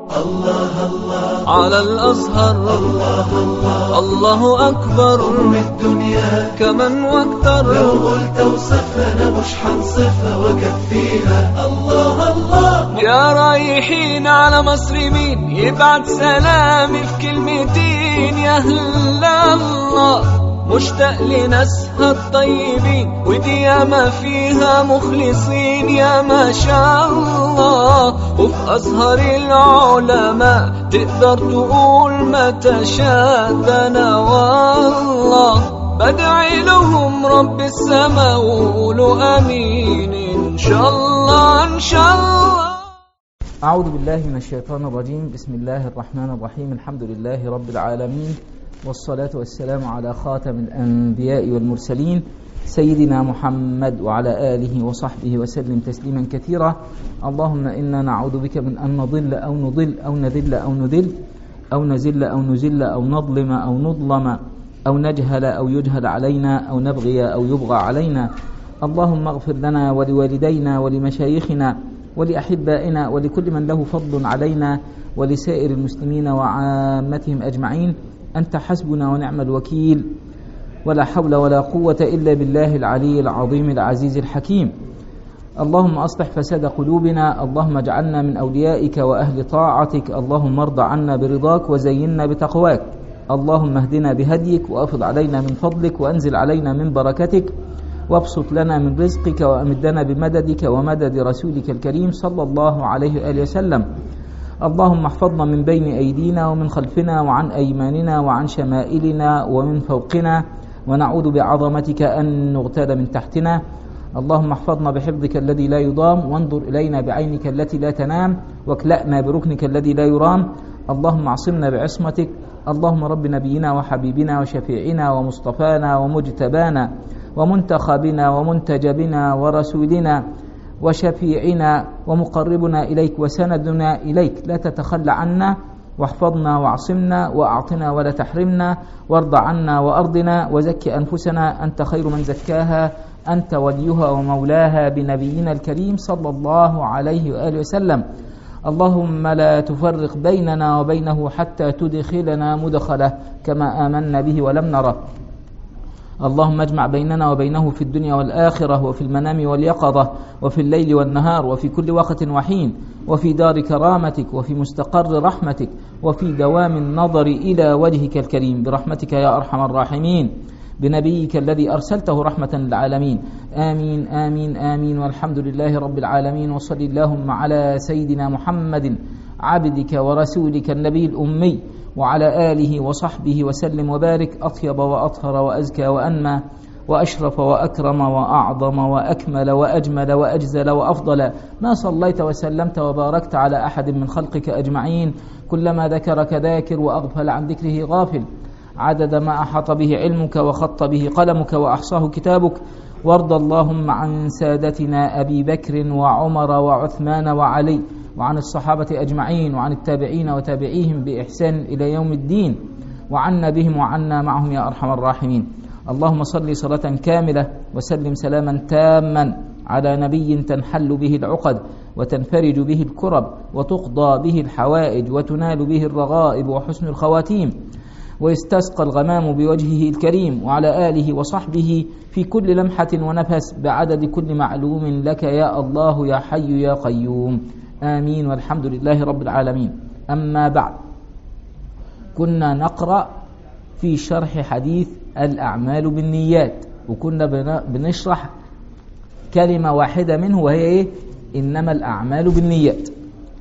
الله الله على الأزهر الله الله الله أكبر أم الدنيا كمن واكتر لو قلت وصفها أنا مش حنصفها وكفيها الله الله يا رايحين على مصر مين يبعت سلامي في كلمتين يا أهل الله مشتاق لناسها الطيبين ودي ياما فيها مخلصين يا ما شاء الله وفي أزهر العلماء تقدر تقول ما تشاء ده أنا والله بدعي لهم رب السماء وقولوا امين ان شاء الله ان شاء الله أعوذ بالله من الشيطان الرجيم بسم الله الرحمن الرحيم الحمد لله رب العالمين والصلاة والسلام على خاتم الأنبياء والمرسلين سيدنا محمد وعلى آله وصحبه وسلم تسليما كثيرا اللهم إنا نعوذ بك من أن نضل أو نضل أو نذل أو نذل أو نزل أو نزل أو نظلم أو نظلم أو نجهل أو يجهل علينا أو نبغي أو يبغى علينا اللهم اغفر لنا ولوالدينا ولمشايخنا ولأحبائنا ولكل من له فضل علينا ولسائر المسلمين وعامتهم أجمعين أنت حسبنا ونعم الوكيل ولا حول ولا قوة إلا بالله العلي العظيم العزيز الحكيم اللهم أصلح فساد قلوبنا اللهم اجعلنا من أوليائك وأهل طاعتك اللهم ارض عنا برضاك وزينا بتقواك اللهم اهدنا بهديك وافض علينا من فضلك وانزل علينا من بركتك وابسط لنا من رزقك وامدنا بمددك ومدد رسولك الكريم صلى الله عليه واله وسلم اللهم احفظنا من بين ايدينا ومن خلفنا وعن ايماننا وعن شمائلنا ومن فوقنا ونعوذ بعظمتك ان نغتال من تحتنا اللهم احفظنا بحفظك الذي لا يضام وانظر الينا بعينك التي لا تنام واكلانا بركنك الذي لا يرام اللهم اعصمنا بعصمتك اللهم رب نبينا وحبيبنا وشفيعنا ومصطفانا ومجتبانا ومنتخبنا ومنتجبنا ورسولنا وشفيعنا ومقربنا إليك وسندنا إليك لا تتخلى عنا واحفظنا واعصمنا وأعطنا ولا تحرمنا وارض عنا وأرضنا وزك أنفسنا أنت خير من زكاها أنت وليها ومولاها بنبينا الكريم صلى الله عليه وآله وسلم اللهم لا تفرق بيننا وبينه حتى تدخلنا مدخله كما آمنا به ولم نره اللهم اجمع بيننا وبينه في الدنيا والآخرة وفي المنام واليقظة وفي الليل والنهار وفي كل وقت وحين وفي دار كرامتك وفي مستقر رحمتك وفي دوام النظر إلى وجهك الكريم برحمتك يا أرحم الراحمين بنبيك الذي أرسلته رحمة للعالمين آمين آمين آمين والحمد لله رب العالمين وصل اللهم على سيدنا محمد عبدك ورسولك النبي الأمي وعلى آله وصحبه وسلم وبارك أطيب وأطهر وأزكى وأنمى وأشرف وأكرم وأعظم وأكمل وأجمل وأجزل وأفضل ما صليت وسلمت وباركت على أحد من خلقك أجمعين كلما ذكرك ذاكر وأغفل عن ذكره غافل عدد ما أحاط به علمك وخط به قلمك وأحصاه كتابك وارض اللهم عن سادتنا أبي بكر وعمر وعثمان وعلي وعن الصحابة أجمعين وعن التابعين وتابعيهم بإحسان إلى يوم الدين وعنا بهم وعنا معهم يا أرحم الراحمين اللهم صل صلاة كاملة وسلم سلاما تاما على نبي تنحل به العقد وتنفرج به الكرب وتقضى به الحوائج وتنال به الرغائب وحسن الخواتيم ويستسقى الغمام بوجهه الكريم وعلى آله وصحبه في كل لمحة ونفس بعدد كل معلوم لك يا الله يا حي يا قيوم آمين والحمد لله رب العالمين أما بعد كنا نقرأ في شرح حديث الأعمال بالنيات وكنا بنشرح كلمة واحدة منه وهي إيه؟ إنما الأعمال بالنيات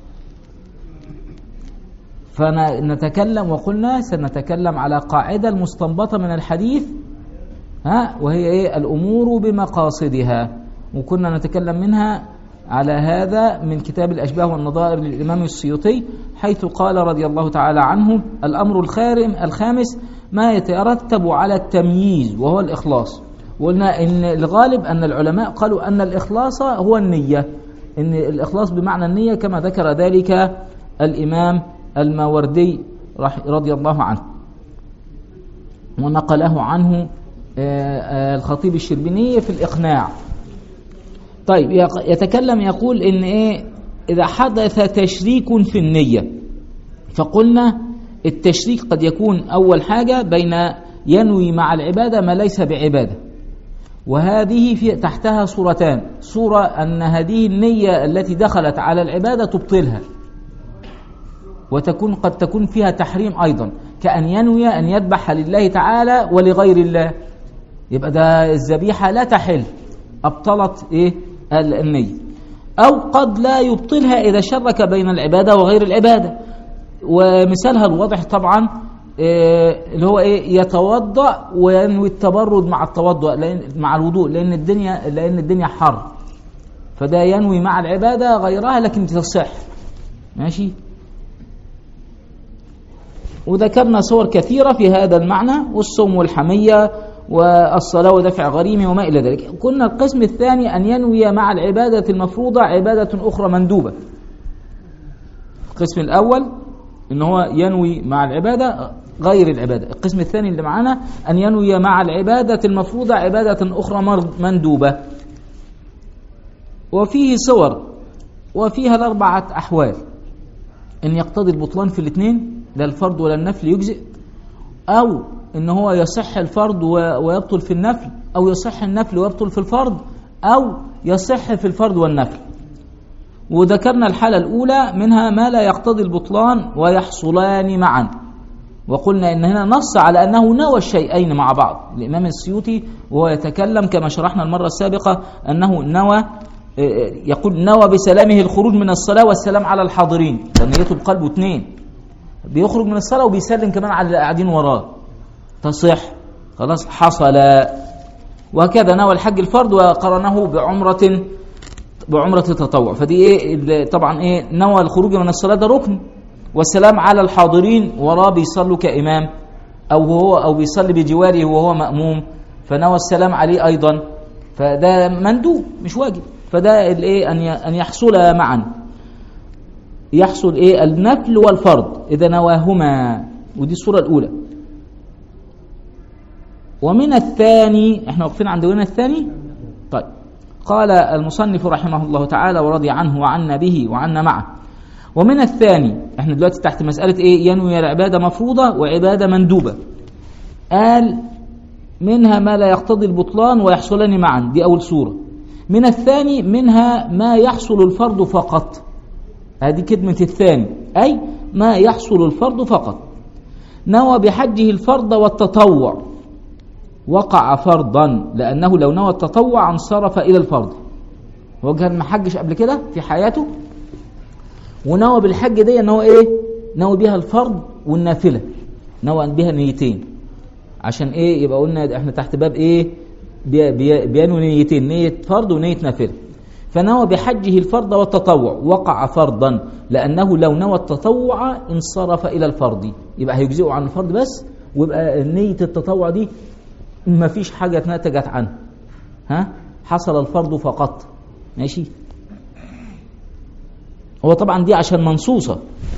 فنتكلم وقلنا سنتكلم على قاعدة المستنبطة من الحديث ها وهي ايه الأمور بمقاصدها وكنا نتكلم منها على هذا من كتاب الأشباه والنظائر للإمام السيوطي حيث قال رضي الله تعالى عنه الأمر الخارم الخامس ما يترتب على التمييز وهو الإخلاص وقلنا إن الغالب أن العلماء قالوا أن الإخلاص هو النية إن الإخلاص بمعنى النية كما ذكر ذلك الإمام الماوردي رضي الله عنه ونقله عنه الخطيب الشربيني في الإقناع طيب يتكلم يقول إن إيه إذا حدث تشريك في النية فقلنا التشريك قد يكون أول حاجة بين ينوي مع العبادة ما ليس بعبادة وهذه في تحتها صورتان صورة أن هذه النية التي دخلت على العبادة تبطلها وتكون قد تكون فيها تحريم أيضا كأن ينوي أن يذبح لله تعالى ولغير الله يبقى ده الذبيحة لا تحل أبطلت إيه النية أو قد لا يبطلها إذا شرك بين العبادة وغير العبادة ومثالها الواضح طبعا إيه اللي هو ايه يتوضا وينوي التبرد مع التوضؤ لأن مع الوضوء لان الدنيا لان الدنيا حر فده ينوي مع العباده غيرها لكن تصح ماشي وذكرنا صور كثيرة في هذا المعنى والصوم والحمية والصلاة ودفع غريمة وما إلى ذلك قلنا القسم الثاني أن ينوي مع العبادة المفروضة عبادة أخرى مندوبة القسم الأول ان هو ينوي مع العباده غير العباده القسم الثاني اللي معانا ان ينوي مع العباده المفروضه عباده اخرى مندوبه وفيه صور وفيها الاربعه احوال ان يقتضي البطلان في الاثنين لا الفرض ولا النفل يجزئ او ان هو يصح الفرض ويبطل في النفل او يصح النفل ويبطل في الفرض او يصح في الفرض والنفل وذكرنا الحالة الأولى منها ما لا يقتضي البطلان ويحصلان معا وقلنا إن هنا نص على أنه نوى الشيئين مع بعض الإمام السيوطي وهو يتكلم كما شرحنا المرة السابقة أنه نوى يقول نوى بسلامه الخروج من الصلاة والسلام على الحاضرين نيته بقلبه اثنين بيخرج من الصلاة وبيسلم كمان على اللي قاعدين وراه تصح خلاص حصل وهكذا نوى الحج الفرد وقرنه بعمرة بعمرة التطوع فدي ايه طبعا ايه نوى الخروج من الصلاة ده ركن والسلام على الحاضرين وراه بيصلوا كإمام أو هو أو بيصلي بجواره وهو مأموم فنوى السلام عليه أيضا فده مندوب مش واجب فده الايه أن أن يحصل معا يحصل ايه النفل والفرض إذا نواهما ودي الصورة الأولى ومن الثاني احنا واقفين عند وين الثاني طيب قال المصنف رحمه الله تعالى ورضي عنه وعنا به وعنا معه ومن الثاني احنا دلوقتي تحت مسألة ايه ينوي العبادة مفروضة وعبادة مندوبة قال منها ما لا يقتضي البطلان ويحصلان معا دي أول سورة من الثاني منها ما يحصل الفرض فقط هذه كلمة الثاني أي ما يحصل الفرض فقط نوى بحجه الفرض والتطوع وقع فرضا لأنه لو نوى التطوع انصرف إلى الفرض هو كان ما حجش قبل كده في حياته ونوى بالحج دي ان هو ايه نوى بيها الفرض والنافله نوى بيها نيتين عشان ايه يبقى قلنا احنا تحت باب ايه بي بي بينوي نيتين نيه فرض ونيه نافله فنوى بحجه الفرض والتطوع وقع فرضا لانه لو نوى التطوع انصرف الى الفرض يبقى هيجزئه عن الفرض بس ويبقى نيه التطوع دي ما فيش حاجه نتجت عنه ها حصل الفرض فقط ماشي هو طبعا دي عشان منصوصة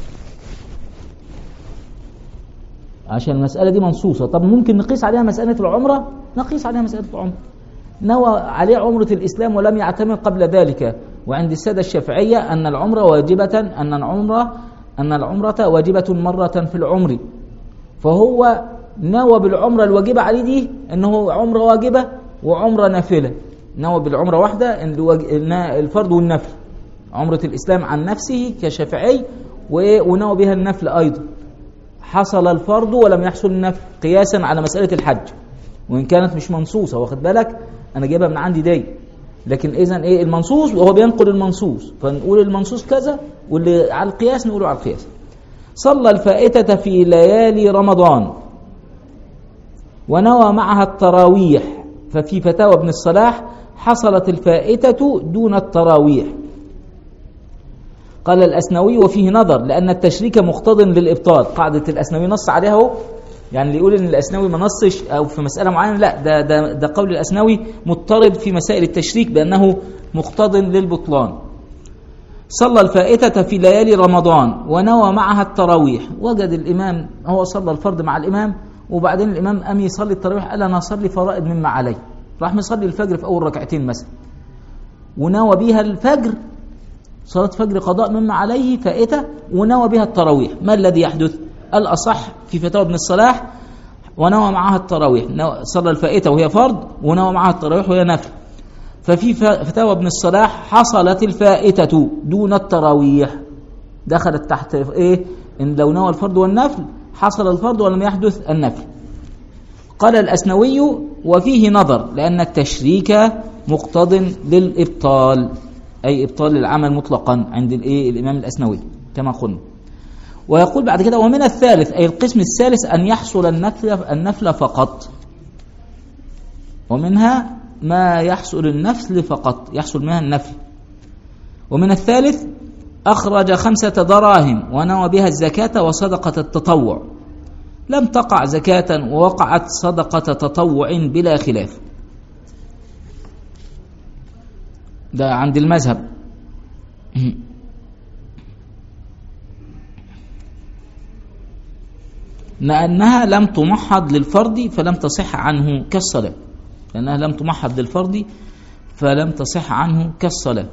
عشان المسألة دي منصوصة طب ممكن نقيس عليها مسألة العمرة نقيس عليها مسألة العمرة نوى عليه عمرة الإسلام ولم يعتمر قبل ذلك وعند السادة الشافعية أن العمرة واجبة أن العمرة أن العمرة واجبة مرة في العمر فهو نوى بالعمرة الواجبة عليه دي أنه عمرة واجبة وعمرة نافلة نوى بالعمرة واحدة الفرض والنفل عمرة الإسلام عن نفسه كشافعي ونوى بها النفل أيضا حصل الفرض ولم يحصل النفل قياسا على مسألة الحج وإن كانت مش منصوصة واخد بالك أنا جايبها من عندي دي لكن إذا إيه المنصوص وهو بينقل المنصوص فنقول المنصوص كذا واللي على القياس نقوله على القياس صلى الفائتة في ليالي رمضان ونوى معها التراويح ففي فتاوى ابن الصلاح حصلت الفائتة دون التراويح قال الأسنوي وفيه نظر لأن التشريك مقتض للإبطال قاعدة الأسنوي نص عليها هو يعني اللي يقول إن الأسنوي ما نصش أو في مسألة معينة لا ده, ده, ده قول الأسنوي مضطرب في مسائل التشريك بأنه مقتض للبطلان صلى الفائتة في ليالي رمضان ونوى معها التراويح وجد الإمام هو صلى الفرض مع الإمام وبعدين الإمام قام يصلي التراويح قال أنا أصلي فرائض مما علي راح مصلي الفجر في أول ركعتين مثلا ونوى بيها الفجر صلاة فجر قضاء مما عليه فائتة ونوى بها التراويح ما الذي يحدث الأصح في فتاوى ابن الصلاح ونوى معها التراويح نوى- صلى الفائتة وهي فرض ونوى معها التراويح وهي نفل ففي ف- فتاوى ابن الصلاح حصلت الفائتة دون التراويح دخلت تحت ايه ان لو نوى الفرض والنفل حصل الفرض ولم يحدث النفل قال الأسنوي وفيه نظر لأن التشريك مقتض للإبطال أي إبطال العمل مطلقا عند الإيه الإمام الأسنوي كما قلنا ويقول بعد كده ومن الثالث أي القسم الثالث أن يحصل النفل النفل فقط ومنها ما يحصل النفل فقط يحصل منها النفل ومن الثالث أخرج خمسة دراهم ونوى بها الزكاة وصدقة التطوع لم تقع زكاة ووقعت صدقة تطوع بلا خلاف ده عند المذهب لأنها لم تمحض للفرد فلم تصح عنه كالصلاة لأنها لم تمحض للفرد فلم تصح عنه كالصلاة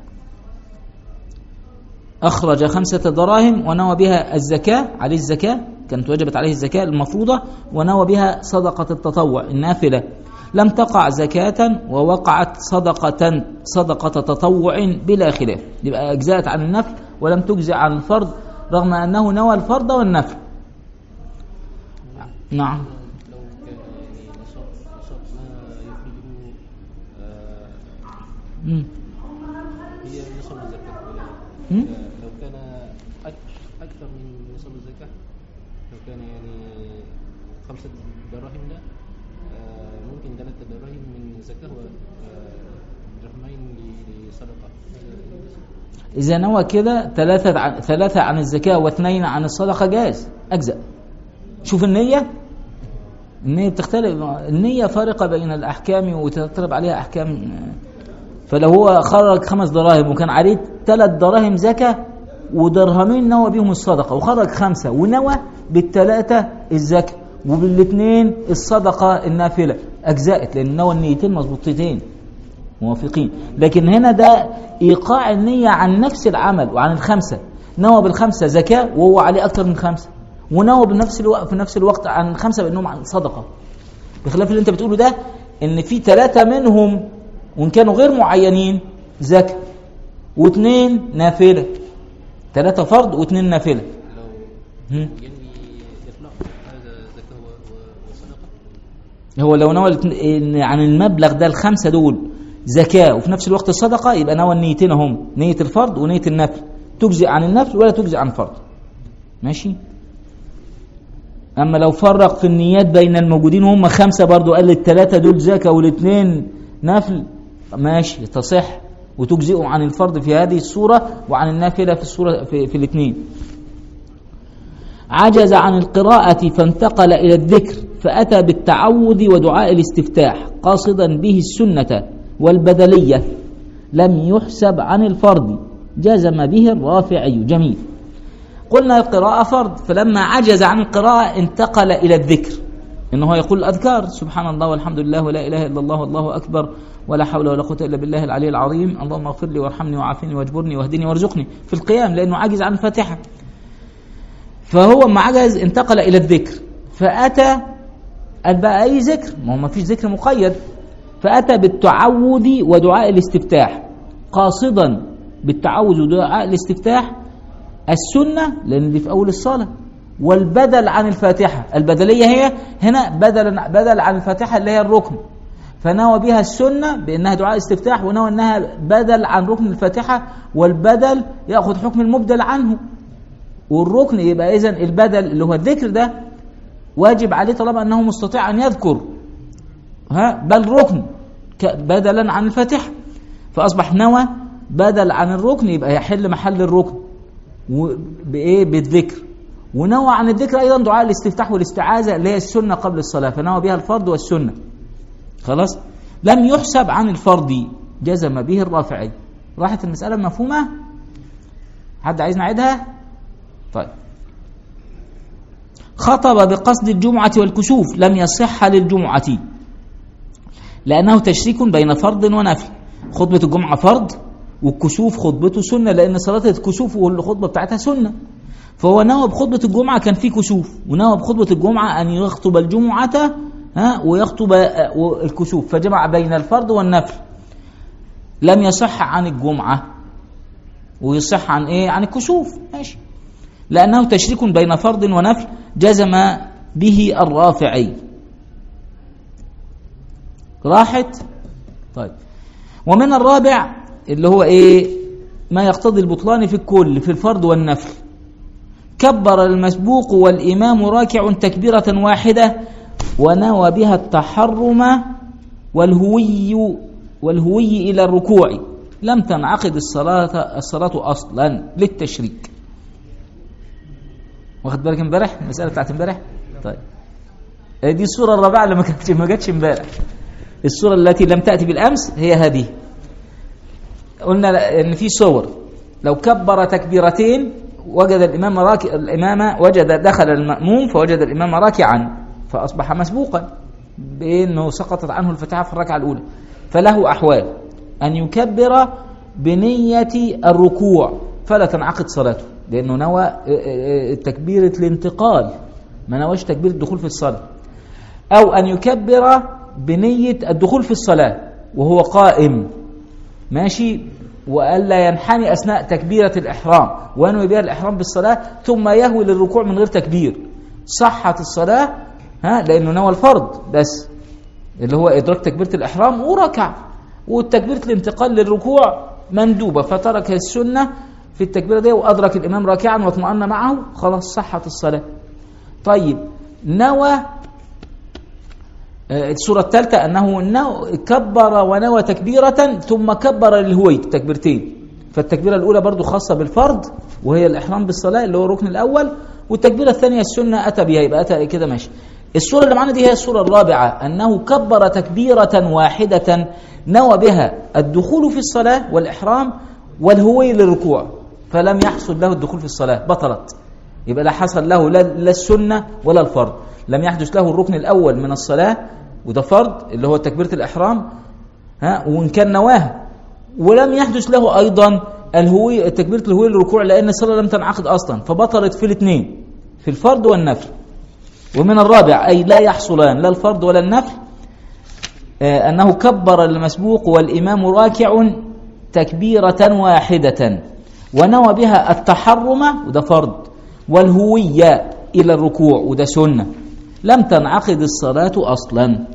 أخرج خمسة دراهم ونوى بها الزكاة عليه الزكاة كانت وجبت عليه الزكاة المفروضة ونوى بها صدقة التطوع النافلة لم تقع زكاة ووقعت صدقة صدقة تطوع بلا خلاف يبقى أجزأت عن النفل ولم تجزع عن الفرض رغم أنه نوى الفرض والنفل نعم لو كان يعني نشاط نشاط ما يخرجه آه، مم. هي نصاب الزكاة ولا مم. آه، لو كان أك- أكثر من نصاب الزكاة لو كان يعني خمسة دراهم ده آه، ممكن ثلاثة دراهم من زكاة ودرهمين لصدقة إذا نوى كده ثلاثة عن ثلاثة عن الزكاة واثنين عن الصدقة جاز أجزأ شوف النية النية بتختلف النية فارقة بين الأحكام وتترتب عليها أحكام فلو هو خرج خمس دراهم وكان عليه ثلاث دراهم زكاة ودرهمين نوى بيهم الصدقة وخرج خمسة ونوى بالثلاثة الزكاة وبالاثنين الصدقة النافلة أجزأت لأن نوى النيتين مظبوطتين موافقين لكن هنا ده ايقاع النيه عن نفس العمل وعن الخمسه نوى بالخمسه زكاه وهو عليه اكثر من خمسه ونوى بنفس الوقت في نفس الوقت عن الخمسه بانهم عن صدقه بخلاف اللي انت بتقوله ده ان في ثلاثه منهم وان كانوا غير معينين زكاه واثنين نافله ثلاثه فرض واثنين نافله لو هم. ينوي إطلاق هذا زكاة و- و- وصدقة هو لو نوى الاتنين- إن عن المبلغ ده الخمسه دول زكاه وفي نفس الوقت الصدقه يبقى نوى النيتين هم نيه الفرض ونيه النفل تجزئ عن النفل ولا تجزئ عن الفرض ماشي اما لو فرق في النيات بين الموجودين هم خمسه برضو قال الثلاثه دول زكاه والاثنين نفل ماشي تصح وتجزئ عن الفرض في هذه الصوره وعن النافله في الصوره في, في الاثنين عجز عن القراءة فانتقل إلى الذكر فأتى بالتعوذ ودعاء الاستفتاح قاصدا به السنة والبدلية لم يحسب عن الفرض جزم به الرافعي جميل قلنا القراءة فرض فلما عجز عن القراءة انتقل إلى الذكر إنه يقول الأذكار سبحان الله والحمد لله ولا إله إلا الله والله أكبر ولا حول ولا قوة إلا بالله العلي العظيم اللهم اغفر لي وارحمني وعافني واجبرني واهدني وارزقني في القيام لأنه عجز عن الفاتحة فهو ما عجز انتقل الى الذكر فاتى قال بقى اي ذكر ما هو ما فيش ذكر مقيد فاتى بالتعوذ ودعاء الاستفتاح قاصدا بالتعوذ ودعاء الاستفتاح السنه لان دي في اول الصلاه والبدل عن الفاتحه البدليه هي هنا بدل بدل عن الفاتحه اللي هي الركن فنوى بها السنه بانها دعاء استفتاح ونوى انها بدل عن ركن الفاتحه والبدل ياخذ حكم المبدل عنه والركن يبقى اذا البدل اللي هو الذكر ده واجب عليه طالما انه مستطيع ان يذكر ها بل ركن ك- بدلا عن الفاتحه فاصبح نوى بدل عن الركن يبقى يحل محل الركن و- بايه بالذكر ونوى عن الذكر ايضا دعاء الاستفتاح والاستعاذه اللي هي السنه قبل الصلاه فنوى بها الفرض والسنه خلاص لم يحسب عن الفرض جزم به الرافعي راحت المساله مفهومه حد عايز نعيدها طيب خطب بقصد الجمعة والكسوف لم يصح للجمعة لأنه تشريك بين فرض ونفل خطبة الجمعة فرض والكسوف خطبته سنة لأن صلاة الكسوف والخطبة بتاعتها سنة فهو نوى بخطبة الجمعة كان في كسوف ونوى بخطبة الجمعة أن يخطب الجمعة ها ويخطب آه، الكسوف فجمع بين الفرض والنفل لم يصح عن الجمعة ويصح عن ايه عن الكسوف ماشي لأنه تشريك بين فرض ونفل جزم به الرافعي راحت طيب ومن الرابع اللي هو ايه ما يقتضي البطلان في الكل في الفرض والنفل كبر المسبوق والإمام راكع تكبيرة واحدة ونوى بها التحرم والهوي والهوي إلى الركوع لم تنعقد الصلاة الصلاة أصلا للتشريك واخد بالك امبارح المسألة بتاعت امبارح طيب آه، دي الصورة الرابعة اللي ما كانتش ما جاتش امبارح الصورة التي لم تأتي بالأمس هي هذه قلنا لا- ان في صور لو كبر تكبيرتين وجد الامام راكع الامام وجد دخل الماموم فوجد الامام راكعا فاصبح مسبوقا بانه سقطت عنه الفاتحه في الركعه الاولى فله احوال ان يكبر بنيه الركوع فلا تنعقد صلاته لانه نوى اه، اه، اه، تكبيره الانتقال ما نواش تكبيره الدخول في الصلاه او ان يكبر بنيه الدخول في الصلاه وهو قائم ماشي والا ينحني اثناء تكبيره الاحرام وينوي بها الاحرام بالصلاه ثم يهوي للركوع من غير تكبير صحت الصلاه ها لانه نوى الفرض بس اللي هو ادراك تكبيره الاحرام وركع وتكبيره الانتقال للركوع مندوبه فترك السنه في التكبيره دي وادرك الامام راكعا واطمأن معه خلاص صحت الصلاه طيب نوى آه، الصورة الثالثة أنه نو- كبر ونوى تكبيرة ثم كبر للهوي تكبيرتين فالتكبيرة الأولى برضو خاصة بالفرض وهي الإحرام بالصلاة اللي هو الركن الأول والتكبيرة الثانية السنة أتى بها يبقى أتى كده ماشي الصورة اللي معانا دي هي الصورة الرابعة أنه كبر تكبيرة واحدة نوى بها الدخول في الصلاة والإحرام والهوي للركوع فلم يحصل له الدخول في الصلاة بطلت يبقى لا حصل له لا لا السنة ولا الفرض لم يحدث له الركن الأول من الصلاة وده فرض اللي هو تكبيرة الإحرام ها وإن كان نواها ولم يحدث له أيضا الهوية تكبيرة الهوية للركوع لأن الصلاة لم تنعقد أصلا فبطلت في الاثنين في الفرض والنفل ومن الرابع أي لا يحصلان لا الفرض ولا النفل آه، أنه كبر المسبوق والإمام راكع تكبيرة واحدة ونوى بها التحرم وده فرض والهوية إلى الركوع وده سنة لم تنعقد الصلاة أصلا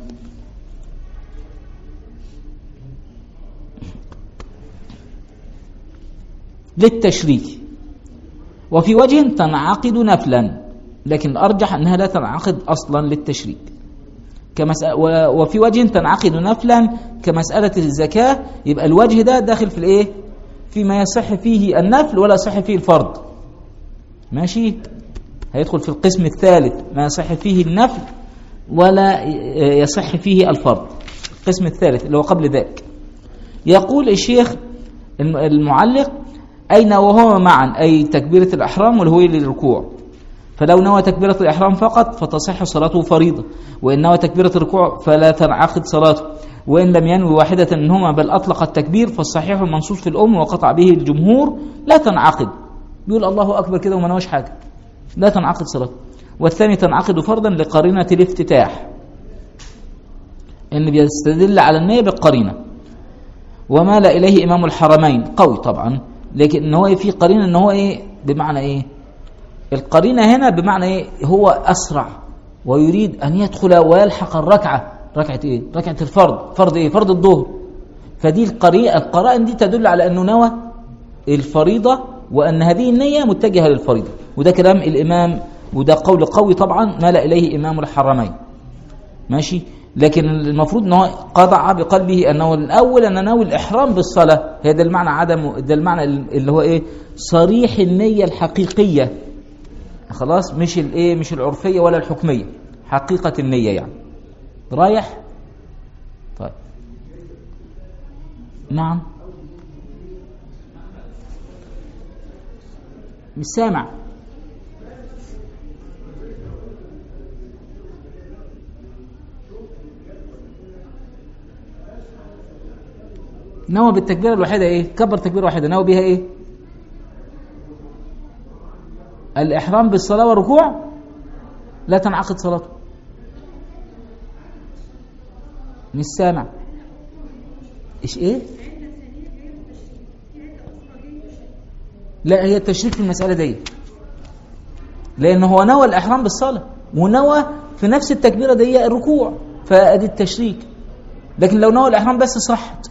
للتشريك وفي وجه تنعقد نفلا لكن الأرجح أنها لا تنعقد أصلا للتشريك كمسألة و- وفي وجه تنعقد نفلا كمسألة الزكاة يبقى الوجه ده داخل في الإيه فيما يصح فيه النفل ولا يصح فيه الفرض ماشي هيدخل في القسم الثالث ما يصح فيه النفل ولا يصح فيه الفرض القسم الثالث اللي هو قبل ذاك يقول الشيخ الم- المعلق أين وهو معا أي تكبيرة الأحرام والهوية للركوع فلو نوى تكبيرة الإحرام فقط فتصح صلاته فريضة وإن نوى تكبيرة الركوع فلا تنعقد صلاته وإن لم ينوي واحدة منهما بل أطلق التكبير فالصحيح المنصوص في الأم وقطع به الجمهور لا تنعقد بيقول الله أكبر كده وما نواش حاجة لا تنعقد صلاته والثاني تنعقد فرضا لقرينة الافتتاح إن بيستدل على النية بالقرينة ومال إليه إمام الحرمين قوي طبعا لكن إن هو في قرينة إن هو إيه بمعنى إيه القرينة هنا بمعنى إيه هو أسرع ويريد أن يدخل ويلحق الركعة ركعة إيه ركعة الفرض فرض إيه فرض الظهر فدي القرينة القرائن دي تدل على أنه نوى الفريضة وأن هذه النية متجهة للفريضة وده كلام الإمام وده قول قوي طبعا مال إليه إمام الحرمين ماشي لكن المفروض ان هو قطع بقلبه انه الاول ان ناوي الاحرام بالصلاه هي ده المعنى عدم ده المعنى اللي هو ايه صريح النيه الحقيقيه خلاص مش الايه مش العرفيه ولا الحكميه حقيقه النيه يعني رايح طيب نعم مش سامع نوى بالتكبيرة الواحدة ايه كبر تكبيرة واحدة نوى بيها ايه الإحرام بالصلاة والركوع لا تنعقد صلاته مش سامع ايش ايه لا هي التشريك في المسألة دي لأن هو نوى الإحرام بالصلاة ونوى في نفس التكبيرة دي الركوع فأدي التشريك لكن لو نوى الإحرام بس صحت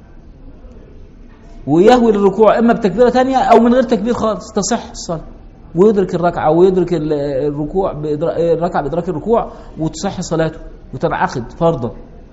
ويهوي للركوع إما بتكبيرة تانية أو من غير تكبير خالص تصح الصلاة ويدرك الركعة ويدرك ال- الركوع بإدرا- الركعة بإدراك الركوع وتصح صلاته وتنعقد فرضا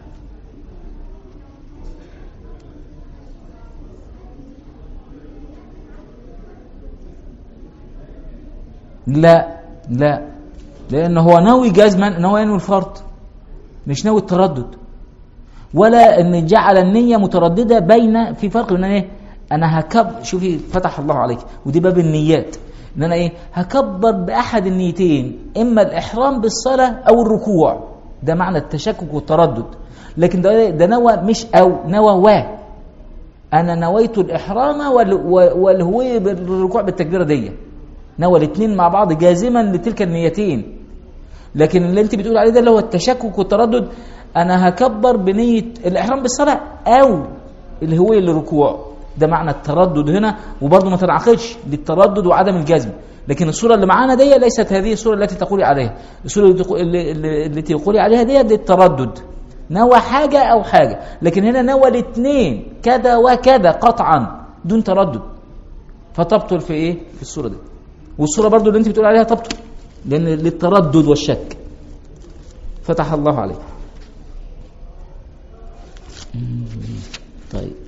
لا لا لأن هو ناوي جزما ان هو ينوي الفرض مش ناوي التردد ولا ان جعل النية مترددة بين في فرق بين ايه انا هكب شوفي فتح الله عليك ودي باب النيات ان انا ايه هكبر باحد النيتين اما الاحرام بالصلاة او الركوع ده معنى التشكك والتردد لكن ده ده نوى مش او نوى و انا نويت الاحرام وال- والهوية بالركوع بالتكبيرة دي نوى الاثنين مع بعض جازما لتلك النيتين لكن اللي انت بتقول عليه ده اللي هو التشكك والتردد انا هكبر بنيه الاحرام بالصلاه او الهويه للركوع ده معنى التردد هنا وبرضه ما تنعقدش للتردد وعدم الجزم لكن الصوره اللي معانا دي ليست هذه الصوره التي تقولي عليها الصوره التي تقو- اللي- اللي- التي تقولي عليها دي دي التردد نوى حاجه او حاجه لكن هنا نوى الاثنين كذا وكذا قطعا دون تردد فتبطل في ايه في الصوره دي والصوره برضو اللي انت بتقول عليها تبطل لان للتردد والشك فتح الله عليك طيب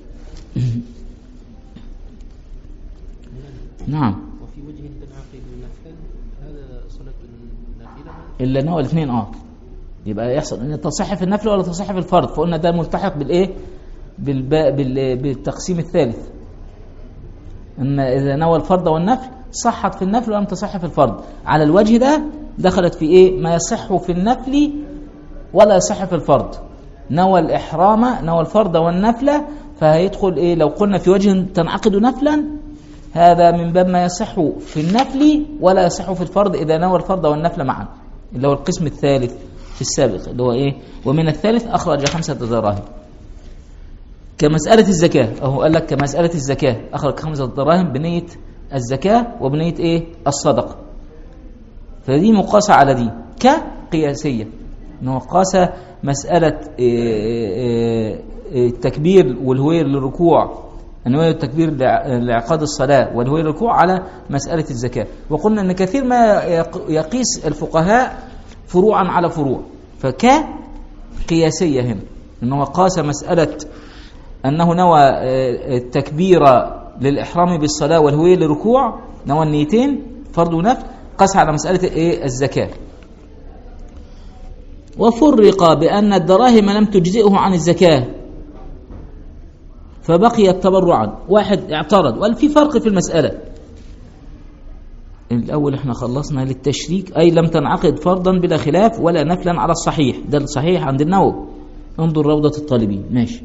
نعم وفي وجه تنعقد نفلا هذا صلاة نافلة الا نوع الاثنين اه يبقى يحصل ان تصح في النفل ولا تصح في الفرض فقلنا ده ملتحق بالايه بالباء بال- بالتقسيم الثالث ان اذا نوى الفرض والنفل صحت في النفل ولم تصح في الفرض على الوجه ده دخلت في ايه ما يصح في النفل ولا يصح في الفرض نوى الإحرام نوى الفرض والنفلة فهيدخل إيه لو قلنا في وجه تنعقد نفلا هذا من باب ما يصح في النفل ولا يصح في الفرض إذا نوى الفرض والنفل معا اللي هو القسم الثالث في السابق اللي هو إيه ومن الثالث أخرج خمسة دراهم كمسألة الزكاة أهو قال لك كمسألة الزكاة أخرج خمسة دراهم بنية الزكاة وبنية إيه الصدقة فدي مقاسة على دي كقياسية انه قاس مسألة إيه، إيه، إيه، التكبير والهوية للركوع النوايا التكبير لع- لعقاد الصلاة والهوية للركوع على مسألة الزكاة وقلنا أن كثير ما يق- يقيس الفقهاء فروعا على فروع فك قياسية هنا أنه قاس مسألة أنه نوى آه، التكبير للإحرام بالصلاة والهوية للركوع نوى النيتين فرض ونفل قاس على مسألة إيه الزكاة وفرق بأن الدراهم لم تجزئه عن الزكاة فبقيت تبرعا واحد اعترض وقال في فرق في المسألة الأول احنا خلصنا للتشريك أي لم تنعقد فرضا بلا خلاف ولا نفلا على الصحيح ده الصحيح عند النووي انظر روضة الطالبين ماشي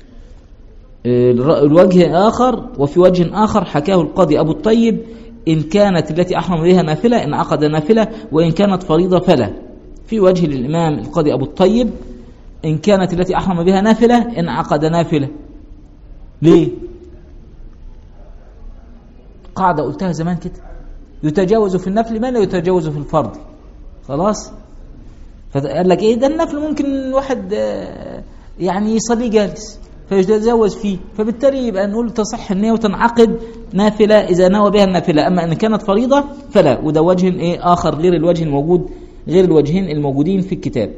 الر- الوجه آخر وفي وجه آخر حكاه القاضي أبو الطيب إن كانت التي أحرم بها نافلة إن عقد نافلة وإن كانت فريضة فلا في وجه للإمام القاضي أبو الطيب إن كانت التي أحرم بها نافلة إن عقد نافلة ليه قاعدة قلتها زمان كده يتجاوز في النفل ما لا يتجاوز في الفرض خلاص فقال لك ايه ده النفل ممكن الواحد آه، يعني يصلي جالس فيتجاوز فيه فبالتالي يبقى نقول تصح النية وتنعقد نافلة إذا نوى بها النافلة أما إن كانت فريضة فلا وده وجه إيه آخر غير الوجه الموجود غير الوجهين الموجودين في الكتاب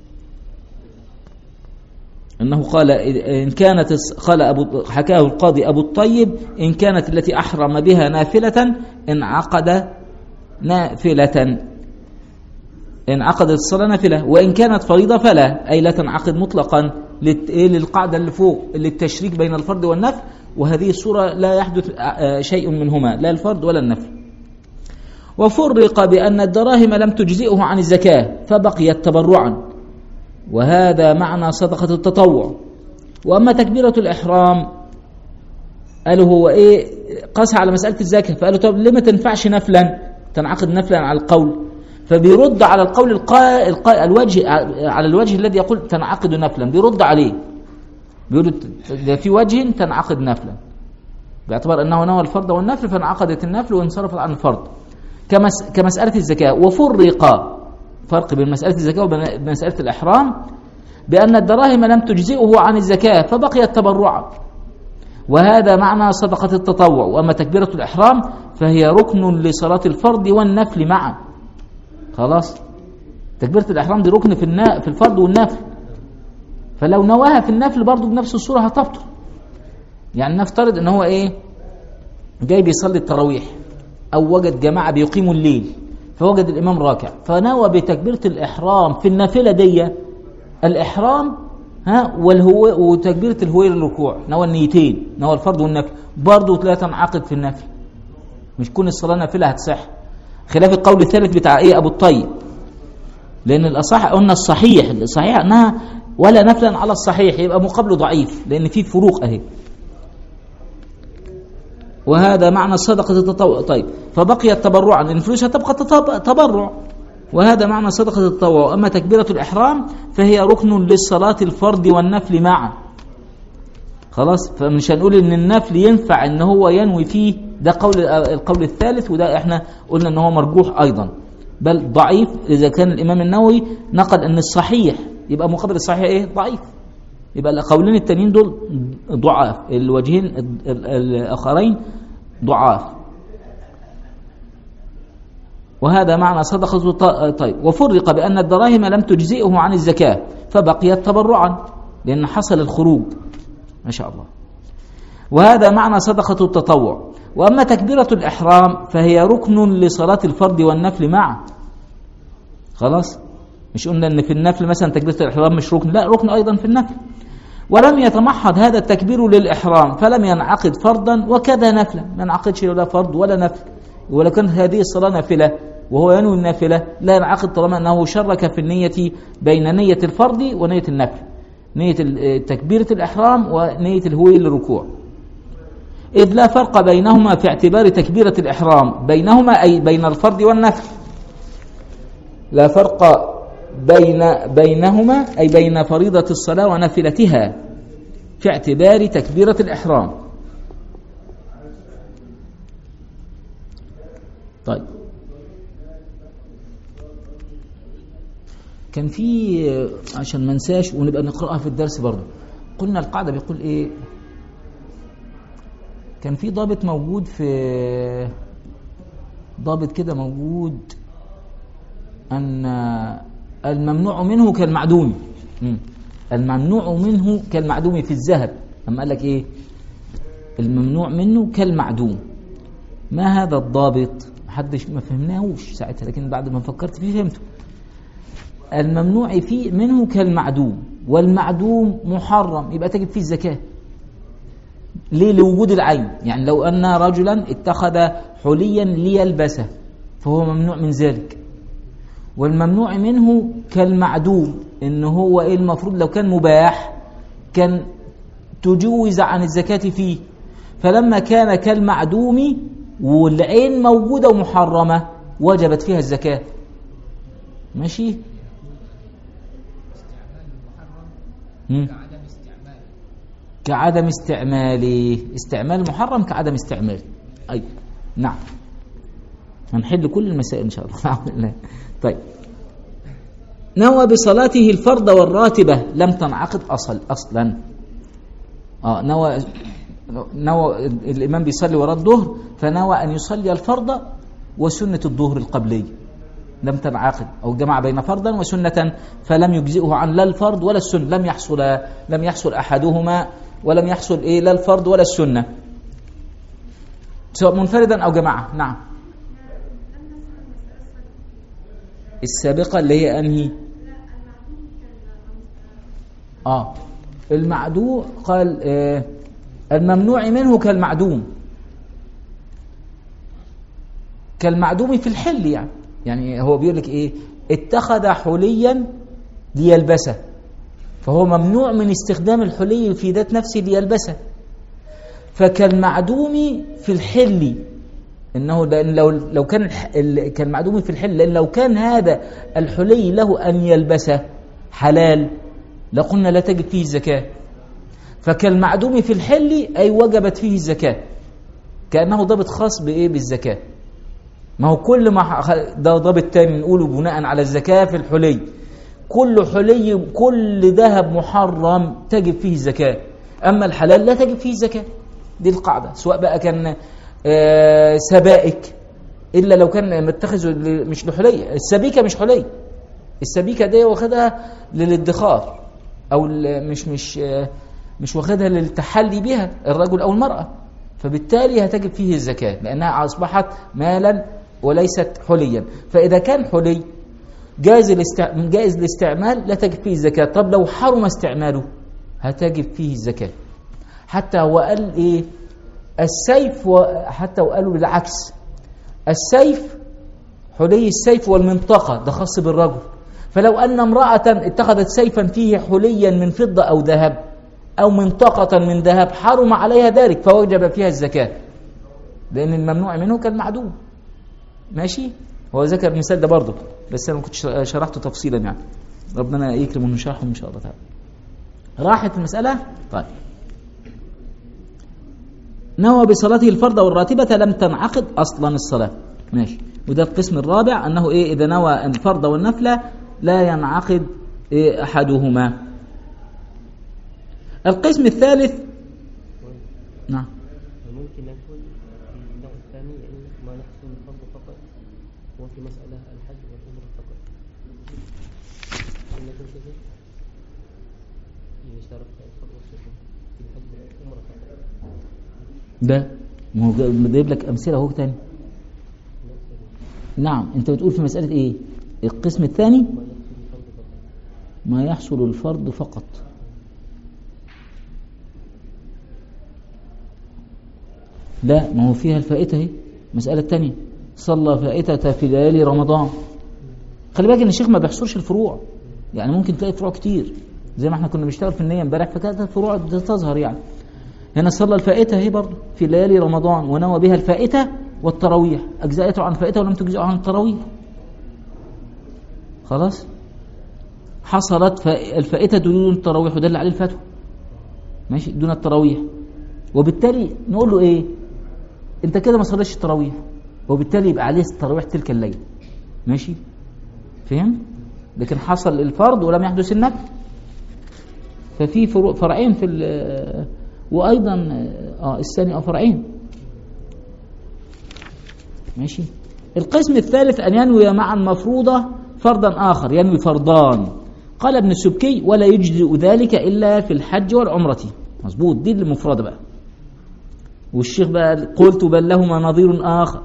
أنه قال إن كانت قال أبو حكاه القاضي أبو الطيب إن كانت التي أحرم بها نافلة انعقد نافلة إن عقدت الصلاة نافلة وإن كانت فريضة فلا أي لا تنعقد مطلقا للت- إيه للقاعدة اللي فوق اللي التشريك بين الفرد والنفل وهذه الصورة لا يحدث آه، شيء منهما لا الفرد ولا النفل وفرق بأن الدراهم لم تجزئه عن الزكاة فبقيت تبرعا وهذا معنى صدقة التطوع وأما تكبيرة الإحرام قالوا هو ايه قاس على مساله الزكاه فقالوا طب ليه ما تنفعش نفلا تنعقد نفلا على القول فبيرد على القول القا... القا... الوجه على الوجه الذي يقول تنعقد نفلا بيرد عليه بيقول ده في وجه تنعقد نفلا باعتبار انه نوى الفرض والنفل فانعقدت النفل وانصرفت عن الفرض كمس... كمساله الزكاه وفرق فرق بين مساله الزكاه وبين مساله الاحرام بان الدراهم لم تجزئه عن الزكاه فبقيت تبرعا وهذا معنى صدقه التطوع واما تكبيره الاحرام فهي ركن لصلاه الفرض والنفل معا خلاص تكبيره الاحرام دي ركن في النا... في الفرض والنفل فلو نواها في النفل برضه بنفس الصوره هتبطل يعني نفترض ان هو ايه جاي بيصلي التراويح او وجد جماعه بيقيموا الليل فوجد الامام راكع فنوى بتكبيره الاحرام في النافله دي الاحرام ها والهو وتكبيره الهوير للركوع نوى النيتين نوى الفرض والنفل برضه لا تنعقد في النفل مش كون الصلاه نافله هتصح خلاف القول الثالث بتاع ايه ابو الطيب لان الاصح قلنا الصحيح الصحيح انها ولا نفلا على الصحيح يبقى مقابله ضعيف لان في فروق اهي وهذا معنى صدقة التطوع طيب فبقيت تبرعا لأن الفلوس هتبقى تطب- تبرع وهذا معنى صدقة التطوع أما تكبيرة الإحرام فهي ركن للصلاة الفرض والنفل معا خلاص فمش هنقول ان النفل ينفع ان هو ينوي فيه ده قول القول الثالث وده احنا قلنا ان هو مرجوح ايضا بل ضعيف اذا كان الامام النووي نقل ان الصحيح يبقى مقابل الصحيح ايه ضعيف يبقى القولين التانيين دول ضعاف الوجهين ال- ال- الاخرين ضعاف وهذا معنى صدقة الط- طيب وفرق بأن الدراهم لم تجزئه عن الزكاة فبقيت تبرعا لأن حصل الخروج ما شاء الله وهذا معنى صدقة التطوع وأما تكبيرة الإحرام فهي ركن لصلاة الفرض والنفل معا خلاص مش قلنا ان في النفل مثلا تكبيره الاحرام مش ركن لا ركن ايضا في النفل ولم يتمحض هذا التكبير للاحرام فلم ينعقد فرضا وكذا نفلا ما ينعقدش لا فرض ولا نفل ولو كانت هذه الصلاه نافله وهو ينوي النافله لا ينعقد طالما انه شرك في النيه بين نيه الفرض ونيه النفل نيه ال- تكبيره الاحرام ونيه الهوي للركوع إذ لا فرق بينهما في اعتبار تكبيرة الإحرام بينهما أي بين الفرض والنفل لا فرق بين بينهما أي بين فريضة الصلاة ونافلتها في اعتبار تكبيرة الإحرام طيب كان في عشان ما ننساش ونبقى نقرأها في الدرس برضه قلنا القاعدة بيقول إيه كان في ضابط موجود في ضابط كده موجود أن الممنوع منه كالمعدوم مم. الممنوع منه كالمعدوم في الذهب أما قال لك إيه الممنوع منه كالمعدوم ما هذا الضابط محدش ما فهمناهوش ساعتها لكن بعد ما فكرت فيه فهمته الممنوع فيه منه كالمعدوم والمعدوم محرم يبقى تجب فيه الزكاه ليه لوجود العين يعني لو أن رجلا اتخذ حليا ليلبسه فهو ممنوع من ذلك والممنوع منه كالمعدوم ان هو ايه المفروض لو كان مباح كان تجوز عن الزكاة فيه فلما كان كالمعدوم والعين موجودة ومحرمة وجبت فيها الزكاة ماشي مم. كعدم استعماله استعمال محرم كعدم استعماله أي نعم هنحل كل المسائل إن شاء الله بإذن الله طيب نوى بصلاته الفرض والراتبة لم تنعقد أصل أصلا آه نوى نوى الإمام بيصلي وراء الظهر فنوى أن يصلي الفرض وسنة الظهر القبلية لم تنعقد أو جمع بين فرضا وسنة فلم يجزئه عن لا الفرض ولا السنة لم يحصل لم يحصل أحدهما ولم يحصل إيه لا الفرض ولا السنة سواء منفردا أو جماعة نعم السابقة اللي هي أنهي آه المعدوم قال آه الممنوع منه كالمعدوم كالمعدوم في الحل يعني يعني هو بيقول لك ايه اتخذ حليا ليلبسه فهو ممنوع من استخدام الحلي في ذات نفسه ليلبسه فكالمعدوم في الحل انه لان لو لو كان الح- ال- كالمعدوم في الحل لان لو كان هذا الحلي له ان يلبسه حلال لقلنا لا تجب فيه الزكاه فكالمعدوم في الحل اي وجبت فيه الزكاه كانه ضابط خاص بايه بالزكاه ما هو كل ما ح- ده ضابط تاني نقوله بناء على الزكاه في الحلي كل حلي كل ذهب محرم تجب فيه الزكاه اما الحلال لا تجب فيه الزكاه دي القاعده سواء بقى كان آه، سبائك الا لو كان متخذ ل- مش لحلي السبيكه مش حلي السبيكه دي واخدها للادخار او ال- مش مش آه، مش واخدها للتحلي بها الرجل او المراه فبالتالي هتجب فيه الزكاه لانها اصبحت مالا وليست حليا فاذا كان حلي جائز الاستع... جائز الاستعمال لا تجب فيه الزكاه طب لو حرم استعماله هتجب فيه الزكاه حتى وقال ايه السيف و... حتى وقالوا بالعكس السيف حلي السيف والمنطقة ده خاص بالرجل فلو أن امرأة اتخذت سيفا فيه حليا من فضة أو ذهب أو منطقة من ذهب حرم عليها ذلك فوجب فيها الزكاة لأن الممنوع منه كالمعدوم ماشي هو ذكر المثال ده برضه بس أنا ما كنتش شرحته تفصيلا يعني ربنا يكرم ونشرحه إن شاء الله تعالى راحت المسألة طيب نوى بصلاته الفرض والراتبة لم تنعقد أصلا الصلاة ماشي وده القسم الرابع أنه إيه إذا نوى الفرض والنفلة لا ينعقد إيه أحدهما القسم الثالث نعم ممكن نقول في النوع الثاني يعني ما يحصل الفرض فقط وفي مسألة الحج والعمرة فقط هل نقول كذا؟ يعني اشترط الفرض والسنة في الحج والعمرة فقط ده ما هو جايب جايب لك أمثلة أهو تاني نعم أنت بتقول في مسألة إيه القسم الثاني ما يحصل الفرض فقط ما يحصل الفرض فقط لا ما هو فيها الفائتة اهي مسألة تانية صلى فائتة في ليالي رمضان خلي بالك ان الشيخ ما بيحصرش الفروع يعني ممكن تلاقي فروع كتير زي ما احنا كنا بنشتغل في النية امبارح فكانت الفروع تظهر يعني هنا صلى الفائتة اهي برضه في ليالي رمضان ونوى بها الفائتة والتراويح أجزأته عن الفائتة ولم تجزئه عن التراويح خلاص حصلت فا- الفائتة دون التراويح ودل عليه الفتوى ماشي دون التراويح وبالتالي نقول له ايه انت كده ما صليتش التراويح وبالتالي يبقى عليه التراويح تلك الليله ماشي فهم لكن حصل الفرض ولم يحدث النفل ففي فروع فرعين في ال- وايضا اه الثاني اه فرعين ماشي القسم الثالث أن ينوي معا مفروضة فرضا آخر ينوي فرضان قال ابن السبكي ولا يجزئ ذلك إلا في الحج والعمرة مظبوط دي المفردة بقى والشيخ بقى قلت بل لهما نظير آخر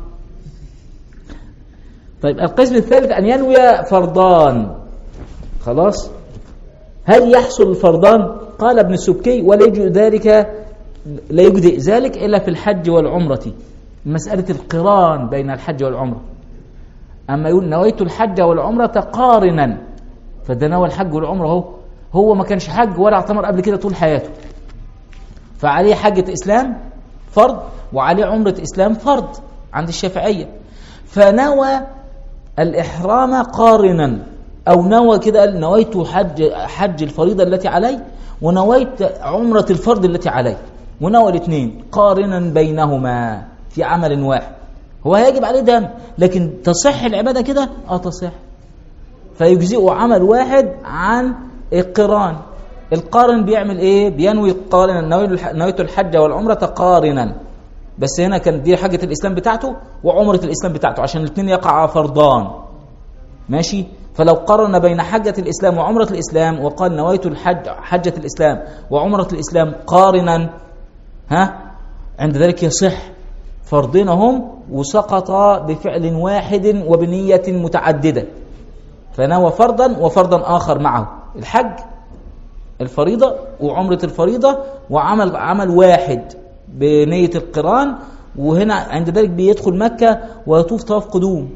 طيب القسم الثالث أن ينوي فرضان خلاص هل يحصل الفرضان قال ابن السبكي ولا يجزئ ذلك لا يجزئ ذلك إلا في الحج والعمرة مسألة القران بين الحج والعمرة أما يقول نويت الحج والعمرة قارنا فده نوى الحج والعمرة هو هو ما كانش حج ولا اعتمر قبل كده طول حياته فعليه حجة إسلام فرض وعليه عمرة إسلام فرض عند الشافعية فنوى الإحرام قارنا أو نوى كده قال نويت حج حج الفريضة التي علي ونويت عمرة الفرض التي علي ونوى الاثنين قارنا بينهما في عمل واحد هو هيجب عليه دم لكن تصح العبادة كده اه تصح فيجزئه عمل واحد عن القران القارن بيعمل ايه بينوي قارنا نويت- نويت الحج والعمرة قارنا بس هنا كان دي حجة الإسلام بتاعته وعمرة الإسلام بتاعته عشان الاثنين يقع فرضان ماشي فلو قارن بين حجة الإسلام وعمرة الإسلام وقال نويت الحج حجة الإسلام وعمرة الإسلام قارنا ها عند ذلك يصح فرضين هم وسقطا بفعل واحد وبنية متعددة فنوى فرضا وفرضا آخر معه الحج الفريضة وعمرة الفريضة وعمل عمل واحد بنية القران وهنا عند ذلك بيدخل مكة ويطوف طواف قدوم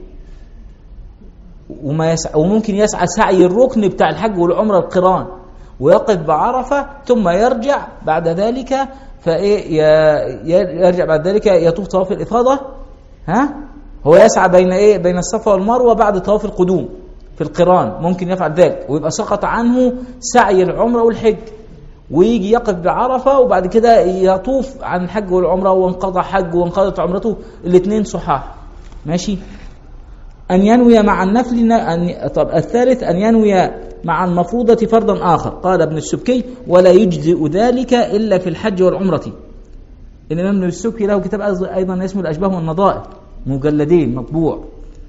وما يسعى وممكن يسعى سعي الركن بتاع الحج والعمرة القران ويقف بعرفة ثم يرجع بعد ذلك فايه ي- ي- يرجع بعد ذلك يطوف طواف الافاضه ها هو يسعى بين ايه بين الصفا والمروه بعد طواف القدوم في القران ممكن يفعل ذلك ويبقى سقط عنه سعي العمره والحج ويجي يقف بعرفه وبعد كده يطوف عن الحج والعمره وانقضى حج وانقضت عمرته الاثنين صحاح ماشي أن ينوي مع النفل أن طب الثالث أن ينوي مع المفروضة فرضا آخر قال ابن السبكي ولا يجزئ ذلك إلا في الحج والعمرة الإمام ابن السبكي له كتاب أيضا اسمه الأشباه والنظائر مجلدين مطبوع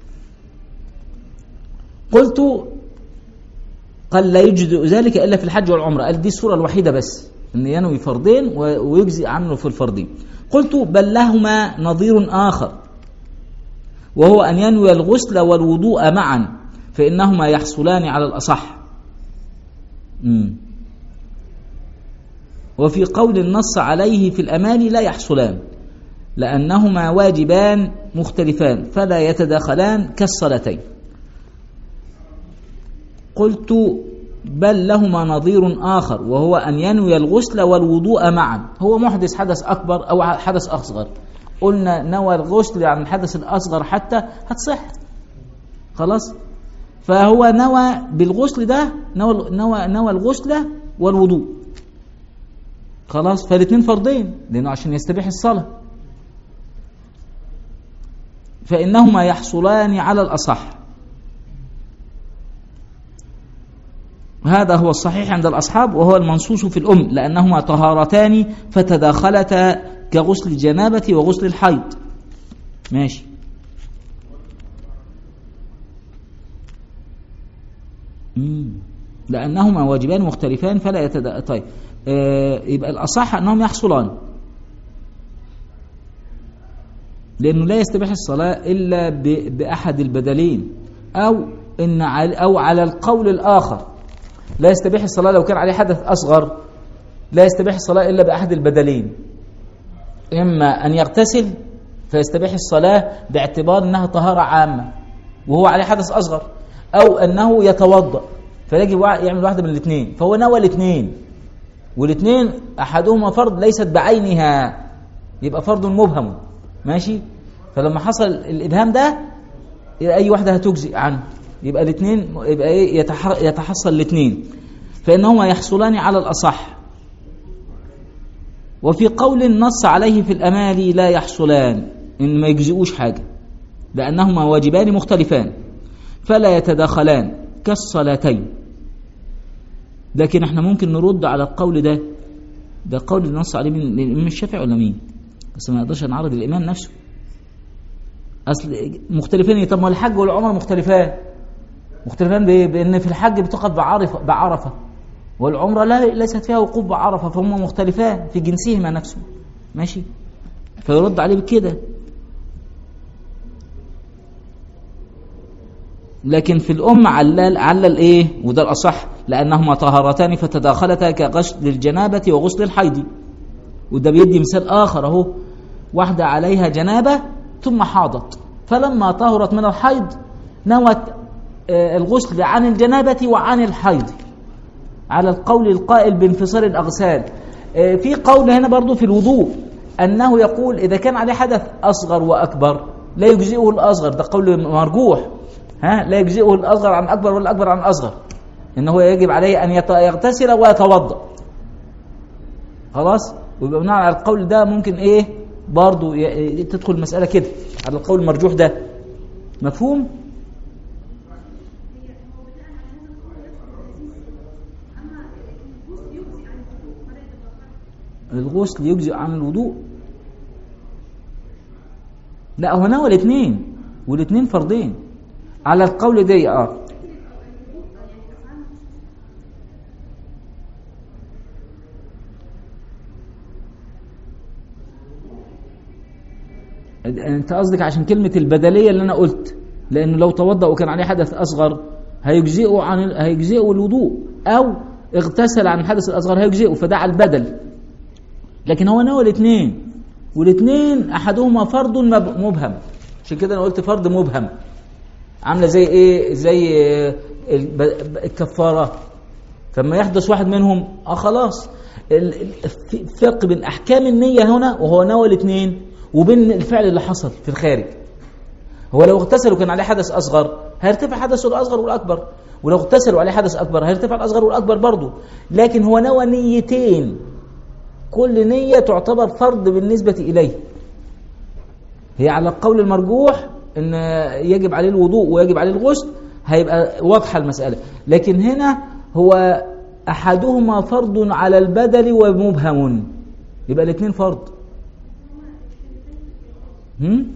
قلت قال لا يجزئ ذلك إلا في الحج والعمرة قال دي الصورة الوحيدة بس أن ينوي فرضين و- ويجزئ عنه في الفرضين قلت بل لهما نظير آخر وهو أن ينوي الغسل والوضوء معا فإنهما يحصلان على الأصح مم. وفي قول النص عليه في الأمان لا يحصلان لأنهما واجبان مختلفان فلا يتداخلان كالصلاتين قلت بل لهما نظير آخر وهو أن ينوي الغسل والوضوء معا هو محدث حدث أكبر أو حدث أصغر قلنا نوى الغسل عن الحدث الأصغر حتى هتصح خلاص فهو نوى بالغسل ده نوى نوى نوى الغسل والوضوء خلاص فالاثنين فرضين لأنه عشان يستبيح الصلاة فإنهما يحصلان على الأصح هذا هو الصحيح عند الأصحاب وهو المنصوص في الأم لأنهما طهارتان فتداخلتا كغسل الجنابة وغسل الحيض ماشي مم. لأنهما واجبان مختلفان فلا يتدا طيب آه يبقى الأصح أنهم يحصلان لأنه لا يستبيح الصلاة إلا ب- بأحد البدلين أو إن على أو على القول الآخر لا يستبيح الصلاة لو كان عليه حدث أصغر لا يستبيح الصلاة إلا بأحد البدلين إما أن يغتسل فيستبيح الصلاة باعتبار أنها طهارة عامة وهو عليه حدث أصغر أو أنه يتوضأ فيجب وا- يعمل واحدة من الاثنين فهو نوى الاثنين والاثنين أحدهما فرض ليست بعينها يبقى فرض مبهم ماشي فلما حصل الإبهام ده يبقى أي واحدة هتجزئ عنه يبقى الاثنين يبقى إيه يتح- يتحصل الاثنين فإنهما يحصلان على الأصح وفي قول النص عليه في الأمالي لا يحصلان إن ما يجزئوش حاجة لأنهما واجبان مختلفان فلا يتداخلان كالصلاتين لكن احنا ممكن نرد على القول ده ده قول النص عليه من من الإمام الشافعي ولا مين بس ما نقدرش نعرض الإمام نفسه أصل مختلفين طب ما الحج والعمر مختلفان مختلفان بإيه؟ بأن في الحج بتقف بعرفة بعرفة والعمرة لا ليست فيها وقوف بعرفة فهم مختلفان في جنسهما نفسه ماشي فيرد عليه بكده لكن في الأم علل علل إيه وده الأصح لأنهما طهارتان فتداخلتا كغسل الجنابة وغسل الحيض وده بيدي مثال آخر أهو واحدة عليها جنابة ثم حاضت فلما طهرت من الحيض نوت آه، الغسل عن الجنابة وعن الحيض على القول القائل بانفصال الأغسال آه، في قول هنا برضو في الوضوء أنه يقول إذا كان عليه حدث أصغر وأكبر لا يجزئه الأصغر ده قول مرجوح ها لا يجزئه الأصغر عن أكبر ولا الأكبر عن أصغر إنه يجب عليه أن يت- يغتسل ويتوضأ خلاص ويبقى بناء على القول ده ممكن إيه برضو ي- تدخل المسألة كده على القول المرجوح ده مفهوم؟ الغسل يجزئ عن الوضوء لا هو نوى الاثنين والاثنين فرضين على القول ده اه انت قصدك عشان كلمة البدلية اللي انا قلت لانه لو توضأ وكان عليه حدث اصغر هيجزئه عن هيجزئه الوضوء او اغتسل عن الحدث الاصغر هيجزئه فده على البدل لكن هو نوى الاثنين والاثنين احدهما فرض مب- مبهم عشان كده انا قلت فرض مبهم عامله زي ايه زي الب- الكفاره فلما يحدث واحد منهم اه خلاص ال- ال- في فرق بين احكام النيه هنا وهو نوى الاثنين وبين الفعل اللي حصل في الخارج هو لو اغتسلوا كان عليه حدث اصغر هيرتفع حدثه الاصغر والاكبر ولو اغتسلوا عليه حدث اكبر هيرتفع الاصغر والاكبر برضه لكن هو نوى نيتين كل نيه تعتبر فرض بالنسبه اليه هي على القول المرجوح ان يجب عليه الوضوء ويجب عليه الغسل هيبقى واضحه المساله لكن هنا هو احدهما فرض على البدل ومبهم يبقى الاثنين فرض هم؟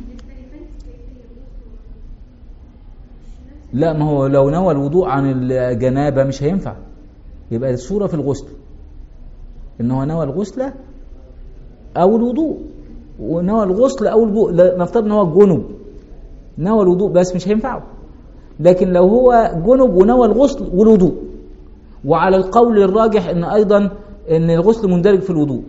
لا ما هو لو نوى الوضوء عن الجنابه مش هينفع يبقى الصوره في الغسل ان هو نوى الغسل او الوضوء ونوى الغسل او الوضوء لا، نفترض ان هو جنب نوى الوضوء بس مش هينفعه لكن لو هو جنب ونوى الغسل والوضوء وعلى القول الراجح ان ايضا ان الغسل مندرج في الوضوء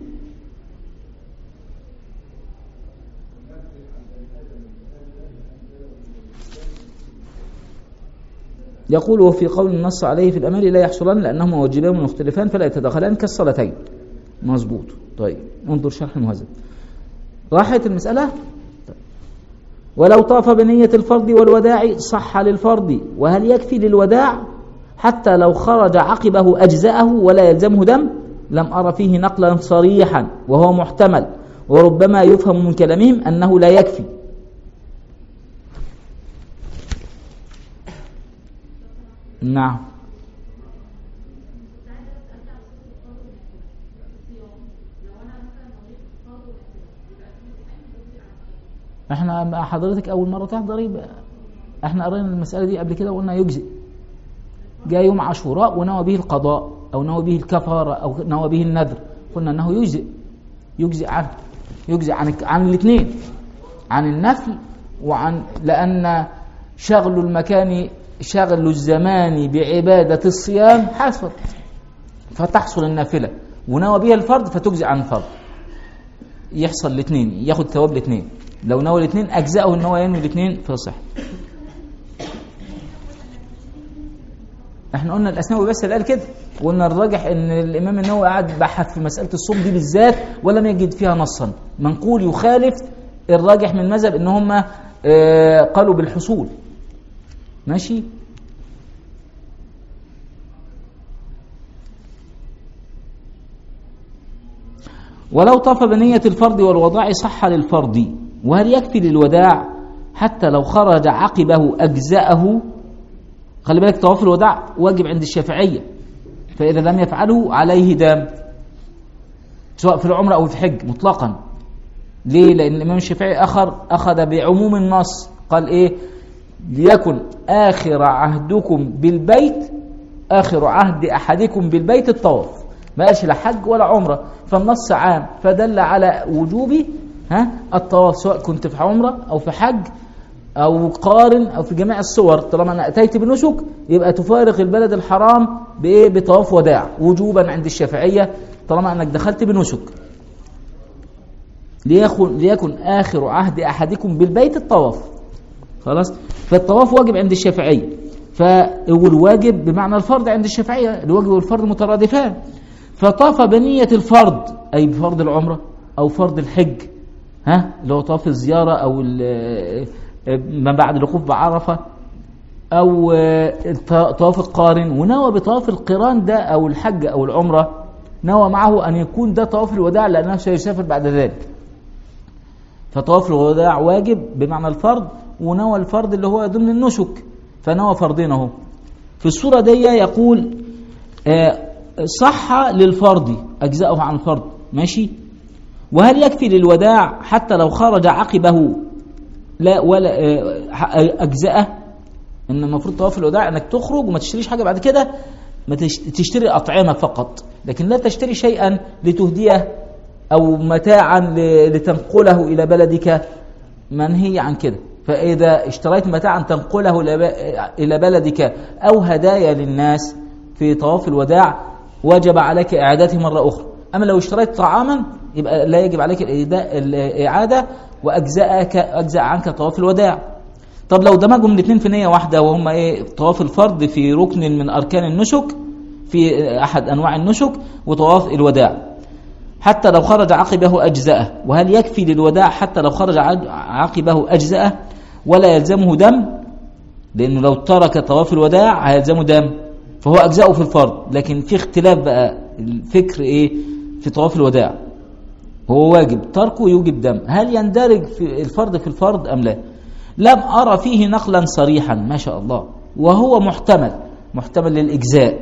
يقول وفي قول النص عليه في الأمال لا يحصلان لأنهما واجبان مختلفان فلا يتداخلان كالصلاتين مظبوط طيب انظر شرح المهذب راحت المسألة طيب. ولو طاف بنية الفرض والوداع صح للفرض وهل يكفي للوداع حتى لو خرج عقبه أجزاءه ولا يلزمه دم لم أرى فيه نقلا صريحا وهو محتمل وربما يفهم من كلامهم أنه لا يكفي نعم احنا مع حضرتك اول مره تحضري بقى. احنا قرينا المساله دي قبل كده وقلنا يجزئ جاء يوم عاشوراء ونوى به القضاء او نوى به الكفاره او نوى به النذر قلنا انه يجزئ يجزئ عنه يجزئ عن عن الاثنين عن النفل وعن لان شغل المكان شغل الزمان بعباده الصيام حصل فتحصل النافله ونوى بها الفرض فتجزئ عن الفرض يحصل الاثنين ياخد ثواب الاثنين لو نوى الاثنين اجزاءه ان هو ينوي الاثنين فيصح احنا قلنا الاسنوي بس اللي قال كده وقلنا الراجح ان الامام النووي قعد بحث في مساله الصوم دي بالذات ولم يجد فيها نصا منقول يخالف الراجح من المذهب ان هم آه، قالوا بالحصول ماشي ولو طاف بنية الفرض والوضاع صح للفرض وهل يكفي للوداع حتى لو خرج عقبه أجزاءه خلي بالك طواف الوداع واجب عند الشافعية فإذا لم يفعله عليه دام سواء في العمرة أو في الحج مطلقا ليه؟ لأن الإمام الشافعي أخر أخذ بعموم النص قال إيه؟ ليكن آخر عهدكم بالبيت آخر عهد أحدكم بالبيت الطواف ما قالش لا حج ولا عمرة فالنص عام فدل على وجوب ها الطواف سواء كنت في عمرة أو في حج أو قارن أو في جميع الصور طالما أنا أتيت بنسك يبقى تفارق البلد الحرام بإيه بطواف وداع وجوبا عند الشافعية طالما أنك دخلت بنسك ليكن, ليكن آخر عهد أحدكم بالبيت الطواف خلاص فالطواف واجب عند الشافعية فالواجب بمعنى الفرض عند الشافعية الواجب والفرض مترادفان فطاف بنية الفرض أي بفرض العمرة أو فرض الحج ها اللي هو طواف الزيارة أو ال- ما بعد الوقوف بعرفة أو طواف القارن ونوى بطواف القران ده أو الحج أو العمرة نوى معه أن يكون ده طواف الوداع لأنه سيسافر بعد ذلك فطواف الوداع واجب بمعنى الفرض ونوى الفرض اللي هو ضمن النسك فنوى فرضين اهو في الصورة دي يقول آه، صح للفرض أجزاؤه عن الفرض ماشي وهل يكفي للوداع حتى لو خرج عقبه لا ولا آه، أجزاءه إن المفروض طواف الوداع إنك تخرج وما تشتريش حاجة بعد كده ما تش- تشتري أطعمة فقط لكن لا تشتري شيئا لتهديه أو متاعا ل- لتنقله إلى بلدك منهي عن كده فإذا اشتريت متاعا تنقله إلى ب- إلى بلدك أو هدايا للناس في طواف الوداع وجب عليك إعادته مرة أخرى أما لو اشتريت طعاما يبقى لا يجب عليك الإيداء- الإعادة وأجزاءك أجزاء عنك طواف الوداع طب لو دمجهم الاثنين في نية واحدة وهم إيه طواف الفرض في ركن من أركان النسك في أحد أنواع النسك وطواف الوداع حتى لو خرج عقبه أجزأه وهل يكفي للوداع حتى لو خرج عج- عقبه أجزأه ولا يلزمه دم لأنه لو ترك طواف الوداع هيلزمه دم فهو أجزأه في الفرض لكن في اختلاف بقى الفكر إيه في طواف الوداع هو واجب تركه يوجب دم هل يندرج في الفرض في الفرض أم لا لم أرى فيه نقلا صريحا ما شاء الله وهو محتمل محتمل للإجزاء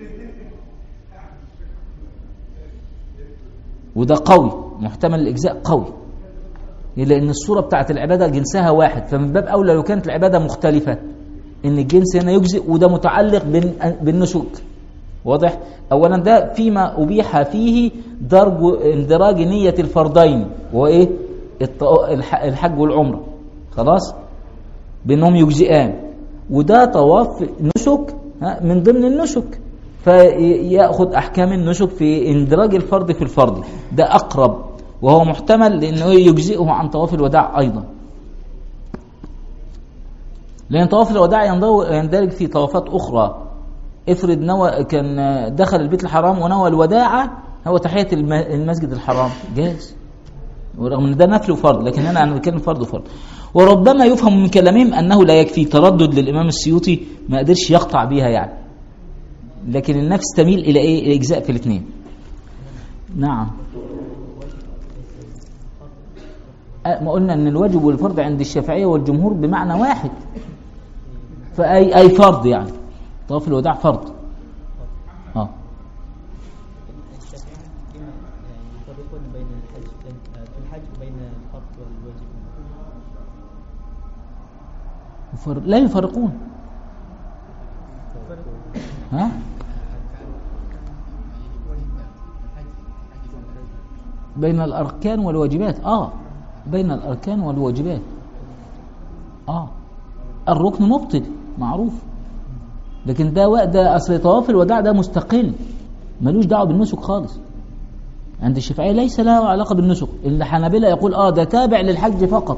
وده قوي محتمل الإجزاء قوي لأن الصورة بتاعت العبادة جنسها واحد فمن باب أولى لو كانت العبادة مختلفة إن الجنس هنا يجزئ وده متعلق بال- بالنسك واضح أولا ده فيما أبيح فيه درج اندراج نية الفرضين وهو إيه الط- الح- الحج والعمرة خلاص بأنهم يجزئان وده طواف نسك ها، من ضمن النسك فيأخذ أحكام النسك في اندراج الفرض في الفرض ده أقرب وهو محتمل لأنه يجزئه عن طواف الوداع أيضا لأن طواف الوداع ينضو- يندرج في طوافات أخرى افرض نوى كان دخل البيت الحرام ونوى الوداع هو تحية الم- المسجد الحرام جاز ورغم ان ده نفل وفرض لكن هنا انا بتكلم فرض وفرض وربما يفهم من كلامهم انه لا يكفي تردد للامام السيوطي ما قدرش يقطع بيها يعني لكن النفس تميل الى ايه الاجزاء في الاثنين نعم أه، ما قلنا ان الواجب والفرض عند الشافعيه والجمهور بمعنى واحد فاي اي فرض يعني طواف الوداع فرض اه الشافعيين فيما يعني يفرقون بين الحج في الحج وبين الفرض والواجب يفر- لا يفرقون ها بين الأركان والواجبات آه بين الأركان والواجبات آه الركن مبطل معروف لكن ده وقت ده أصل طواف الوداع ده مستقل ملوش دعوة بالنسك خالص عند الشافعية ليس له علاقة بالنسك الحنابلة يقول آه ده تابع للحج فقط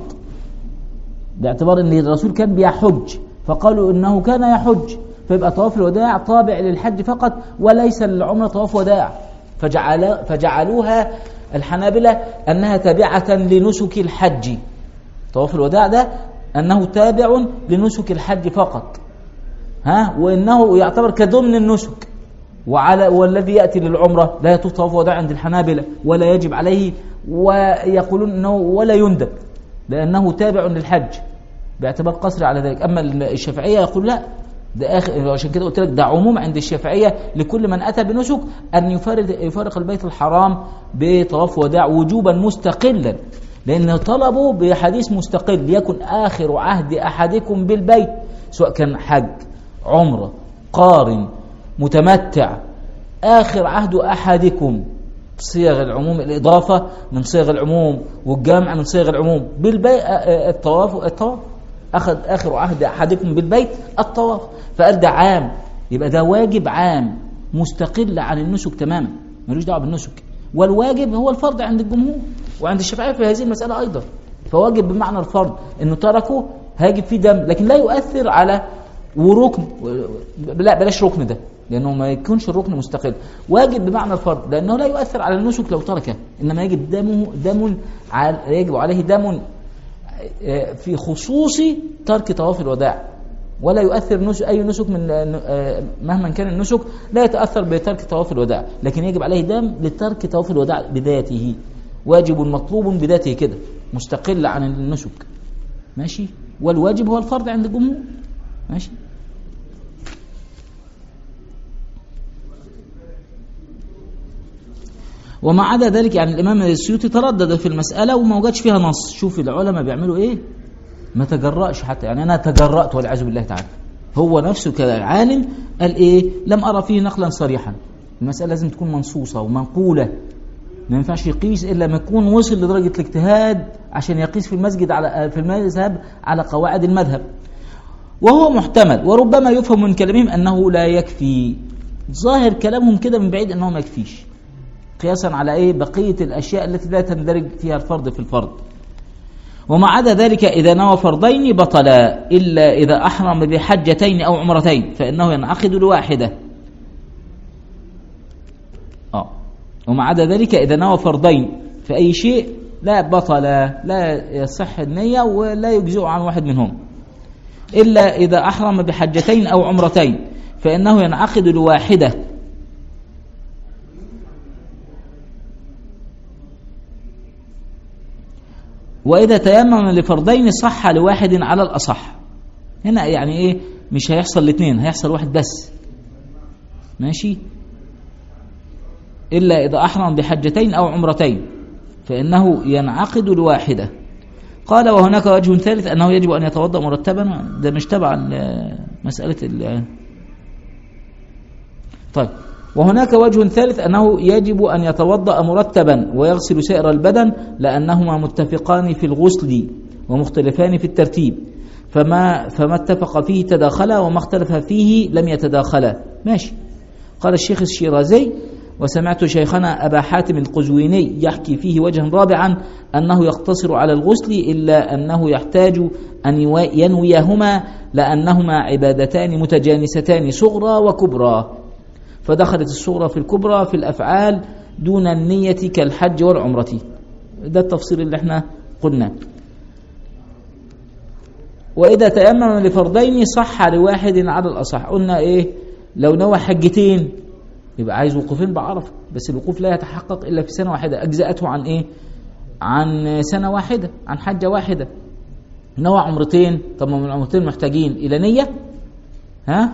باعتبار ان الرسول كان بيحج فقالوا انه كان يحج فيبقى طواف الوداع طابع للحج فقط وليس للعمره طواف وداع فجعل فجعلوها الحنابلة انها تابعة لنسك الحج طواف الوداع ده انه تابع لنسك الحج فقط ها وانه يعتبر كضمن النسك وعلى والذي ياتي للعمره لا يطوف طواف وداع عند الحنابلة ولا يجب عليه ويقولون انه ولا يندب لانه تابع للحج باعتبار قصر على ذلك اما الشافعيه يقول لا ده اخر عشان كده قلت لك ده عموم عند الشافعيه لكل من اتى بنسك ان يفارق يفارق البيت الحرام بطواف وداع وجوبا مستقلا لان طلبوا بحديث مستقل ليكن اخر عهد احدكم بالبيت سواء كان حج عمره قارن متمتع اخر عهد احدكم صيغ العموم الإضافة من صيغ العموم والجمع من صيغ العموم بالبيت الطواف الطواف أخذ آخر عهد أحدكم بالبيت الطواف فقال ده عام يبقى ده واجب عام مستقل عن النسك تماما ملوش دعوة بالنسك والواجب هو الفرض عند الجمهور وعند الشافعية في هذه المسألة أيضا فواجب بمعنى الفرض إنه تركه هيجب فيه دم لكن لا يؤثر على وركن لا بلاش ركن ده لانه ما يكونش الركن مستقل واجب بمعنى الفرض لانه لا يؤثر على النسك لو تركه انما يجب دمه دم على- يجب عليه دم آه، في خصوص ترك طواف الوداع ولا يؤثر نسك اي نسك من آه، مهما كان النسك لا يتاثر بترك طواف الوداع لكن يجب عليه دم لترك طواف الوداع بذاته واجب مطلوب بذاته كده مستقل عن النسك ماشي والواجب هو الفرض عند الجمهور ماشي وما عدا ذلك يعني الامام السيوطي تردد في المساله وما وجدش فيها نص شوف العلماء بيعملوا ايه ما تجرأش حتى يعني انا تجرأت والعياذ بالله تعالى هو نفسه كعالم قال ايه لم ارى فيه نقلا صريحا المساله لازم تكون منصوصه ومنقوله ما ينفعش يقيس الا لما يكون وصل لدرجه الاجتهاد عشان يقيس في المسجد على في المذهب على قواعد المذهب وهو محتمل وربما يفهم من كلامهم انه لا يكفي ظاهر كلامهم كده من بعيد انه ما يكفيش قياسا على ايه بقيه الاشياء التي لا تندرج فيها الفرض في الفرض وما عدا ذلك اذا نوى فرضين بطلا الا اذا احرم بحجتين او عمرتين فانه ينعقد لواحده وما عدا ذلك إذا نوى فرضين في أي شيء لا بطل لا يصح النية ولا يجزئ عن واحد منهم إلا إذا أحرم بحجتين أو عمرتين فإنه ينعقد لواحدة وإذا تيمم لفرضين صح لواحد على الأصح هنا يعني إيه مش هيحصل الاثنين هيحصل واحد بس ماشي إلا إذا أحرم بحجتين أو عمرتين فإنه ينعقد لواحدة قال وهناك وجه ثالث أنه يجب أن يتوضأ مرتبا ده مش تبع ال- مسألة ال- طيب وهناك وجه ثالث أنه يجب أن يتوضأ مرتبا ويغسل سائر البدن لأنهما متفقان في الغسل ومختلفان في الترتيب فما فما اتفق فيه تداخلا وما اختلف فيه لم يتداخلا ماشي قال الشيخ الشيرازي وسمعت شيخنا أبا حاتم القزويني يحكي فيه وجها رابعا أنه يقتصر على الغسل إلا أنه يحتاج أن يوا- ينويهما لأنهما عبادتان متجانستان صغرى وكبرى فدخلت الصغرى في الكبرى في الأفعال دون النية كالحج والعمرة ده التفصيل اللي احنا قلناه وإذا تيمم لفرضين صح لواحد على الأصح قلنا إيه لو نوى حجتين يبقى عايز وقوفين بعرفة بس الوقوف لا يتحقق إلا في سنة واحدة أجزأته عن إيه عن سنة واحدة عن حجة واحدة نوى عمرتين طب ما من العمرتين محتاجين إلى نية ها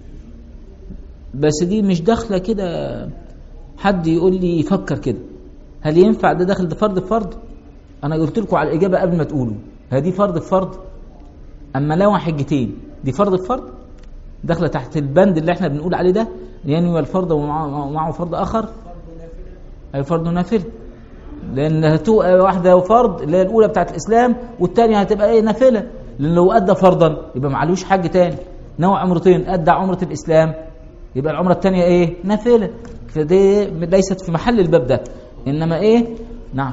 بس دي مش داخلة كده حد يقول لي يفكر كده هل ينفع ده داخل ده فرض بفرض أنا قلت لكم على الإجابة قبل ما تقولوا هذه فرض بفرض أما لو حجتين دي فرض بفرض داخله تحت البند اللي احنا بنقول عليه ده ينوي الفرض ومعه ومعه فرض اخر اي فرض نافله لان هتبقى واحده فرض اللي هي الاولى بتاعت الاسلام والثانيه هتبقى ايه نافله لان لو ادى فرضا يبقى معلوش حج تاني نوع عمرتين ادى عمره الاسلام يبقى العمره الثانيه ايه نافله فدي ليست في محل الباب ده انما ايه نعم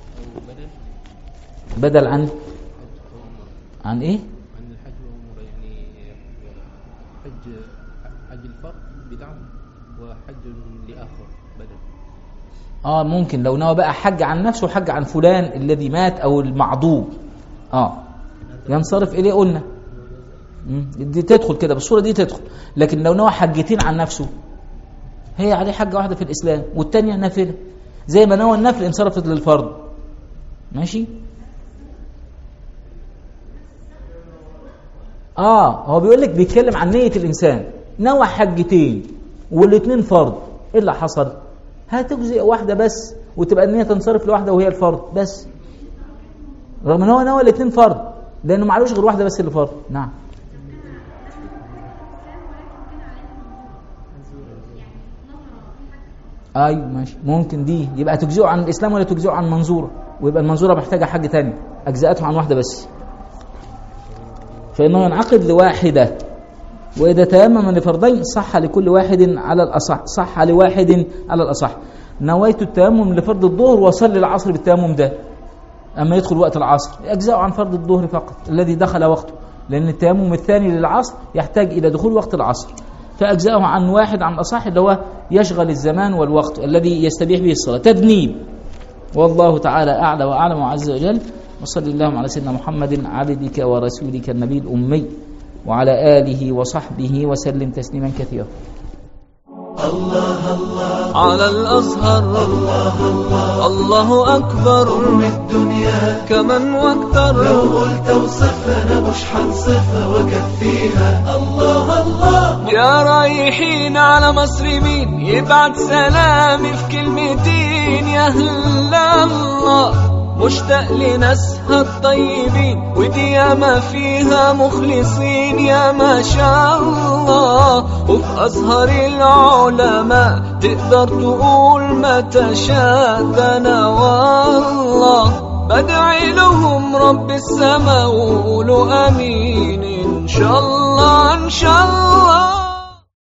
بدل عن عن ايه عن الحج والعمرة يعني حج حج الفرد بتاعهم وحج لآخر بدل اه ممكن لو نوى بقى حج عن نفسه وحج عن فلان الذي مات او المعضوب اه ينصرف اليه قلنا مم. دي تدخل كده بالصوره دي تدخل لكن لو نوى حجتين عن نفسه هي عليه حجه واحده في الاسلام والثانيه نافله زي ما نوى النفل انصرفت للفرض ماشي اه هو بيقول لك بيتكلم عن نيه الانسان نوى حجتين والاثنين فرض ايه اللي حصل هتجزئ واحده بس وتبقى النيه تنصرف لواحده وهي الفرض بس رغم ان هو نوى الاثنين فرض لانه معلوش غير واحده بس اللي فرض نعم ايوه ماشي ممكن دي يبقى تجزئه عن الاسلام ولا تجزئه عن منظوره ويبقى المنظوره محتاجه حاجه تانية اجزاته عن واحده بس فانه ينعقد لواحده واذا تيمم لفرضين صح لكل واحد على الاصح صح لواحد على الاصح نويت التيمم لفرض الظهر واصلي العصر بالتيمم ده اما يدخل وقت العصر اجزاء عن فرض الظهر فقط الذي دخل وقته لان التيمم الثاني للعصر يحتاج الى دخول وقت العصر فاجزاءه عن واحد عن الاصح اللي هو يشغل الزمان والوقت الذي يستبيح به الصلاه تذنيب والله تعالى اعلى واعلم عز وجل وصل اللهم على سيدنا محمد عبدك ورسولك النبي الامي وعلى اله وصحبه وسلم تسليما كثيرا على الأزهر الله أكبر من الدنيا كمن واكثر لو قلت وصفها انا مش حنصفها وكفيها الله الله يا رايحين على مصر مين يبعت سلامي في كلمتين يا أهل الله مشتاق لناسها الطيبين ودي ياما فيها مخلصين يا ما شاء الله وفي أزهر العلماء تقدر تقول ما تشاء ده أنا والله بدعي لهم رب السماء وقولوا امين ان شاء الله ان شاء الله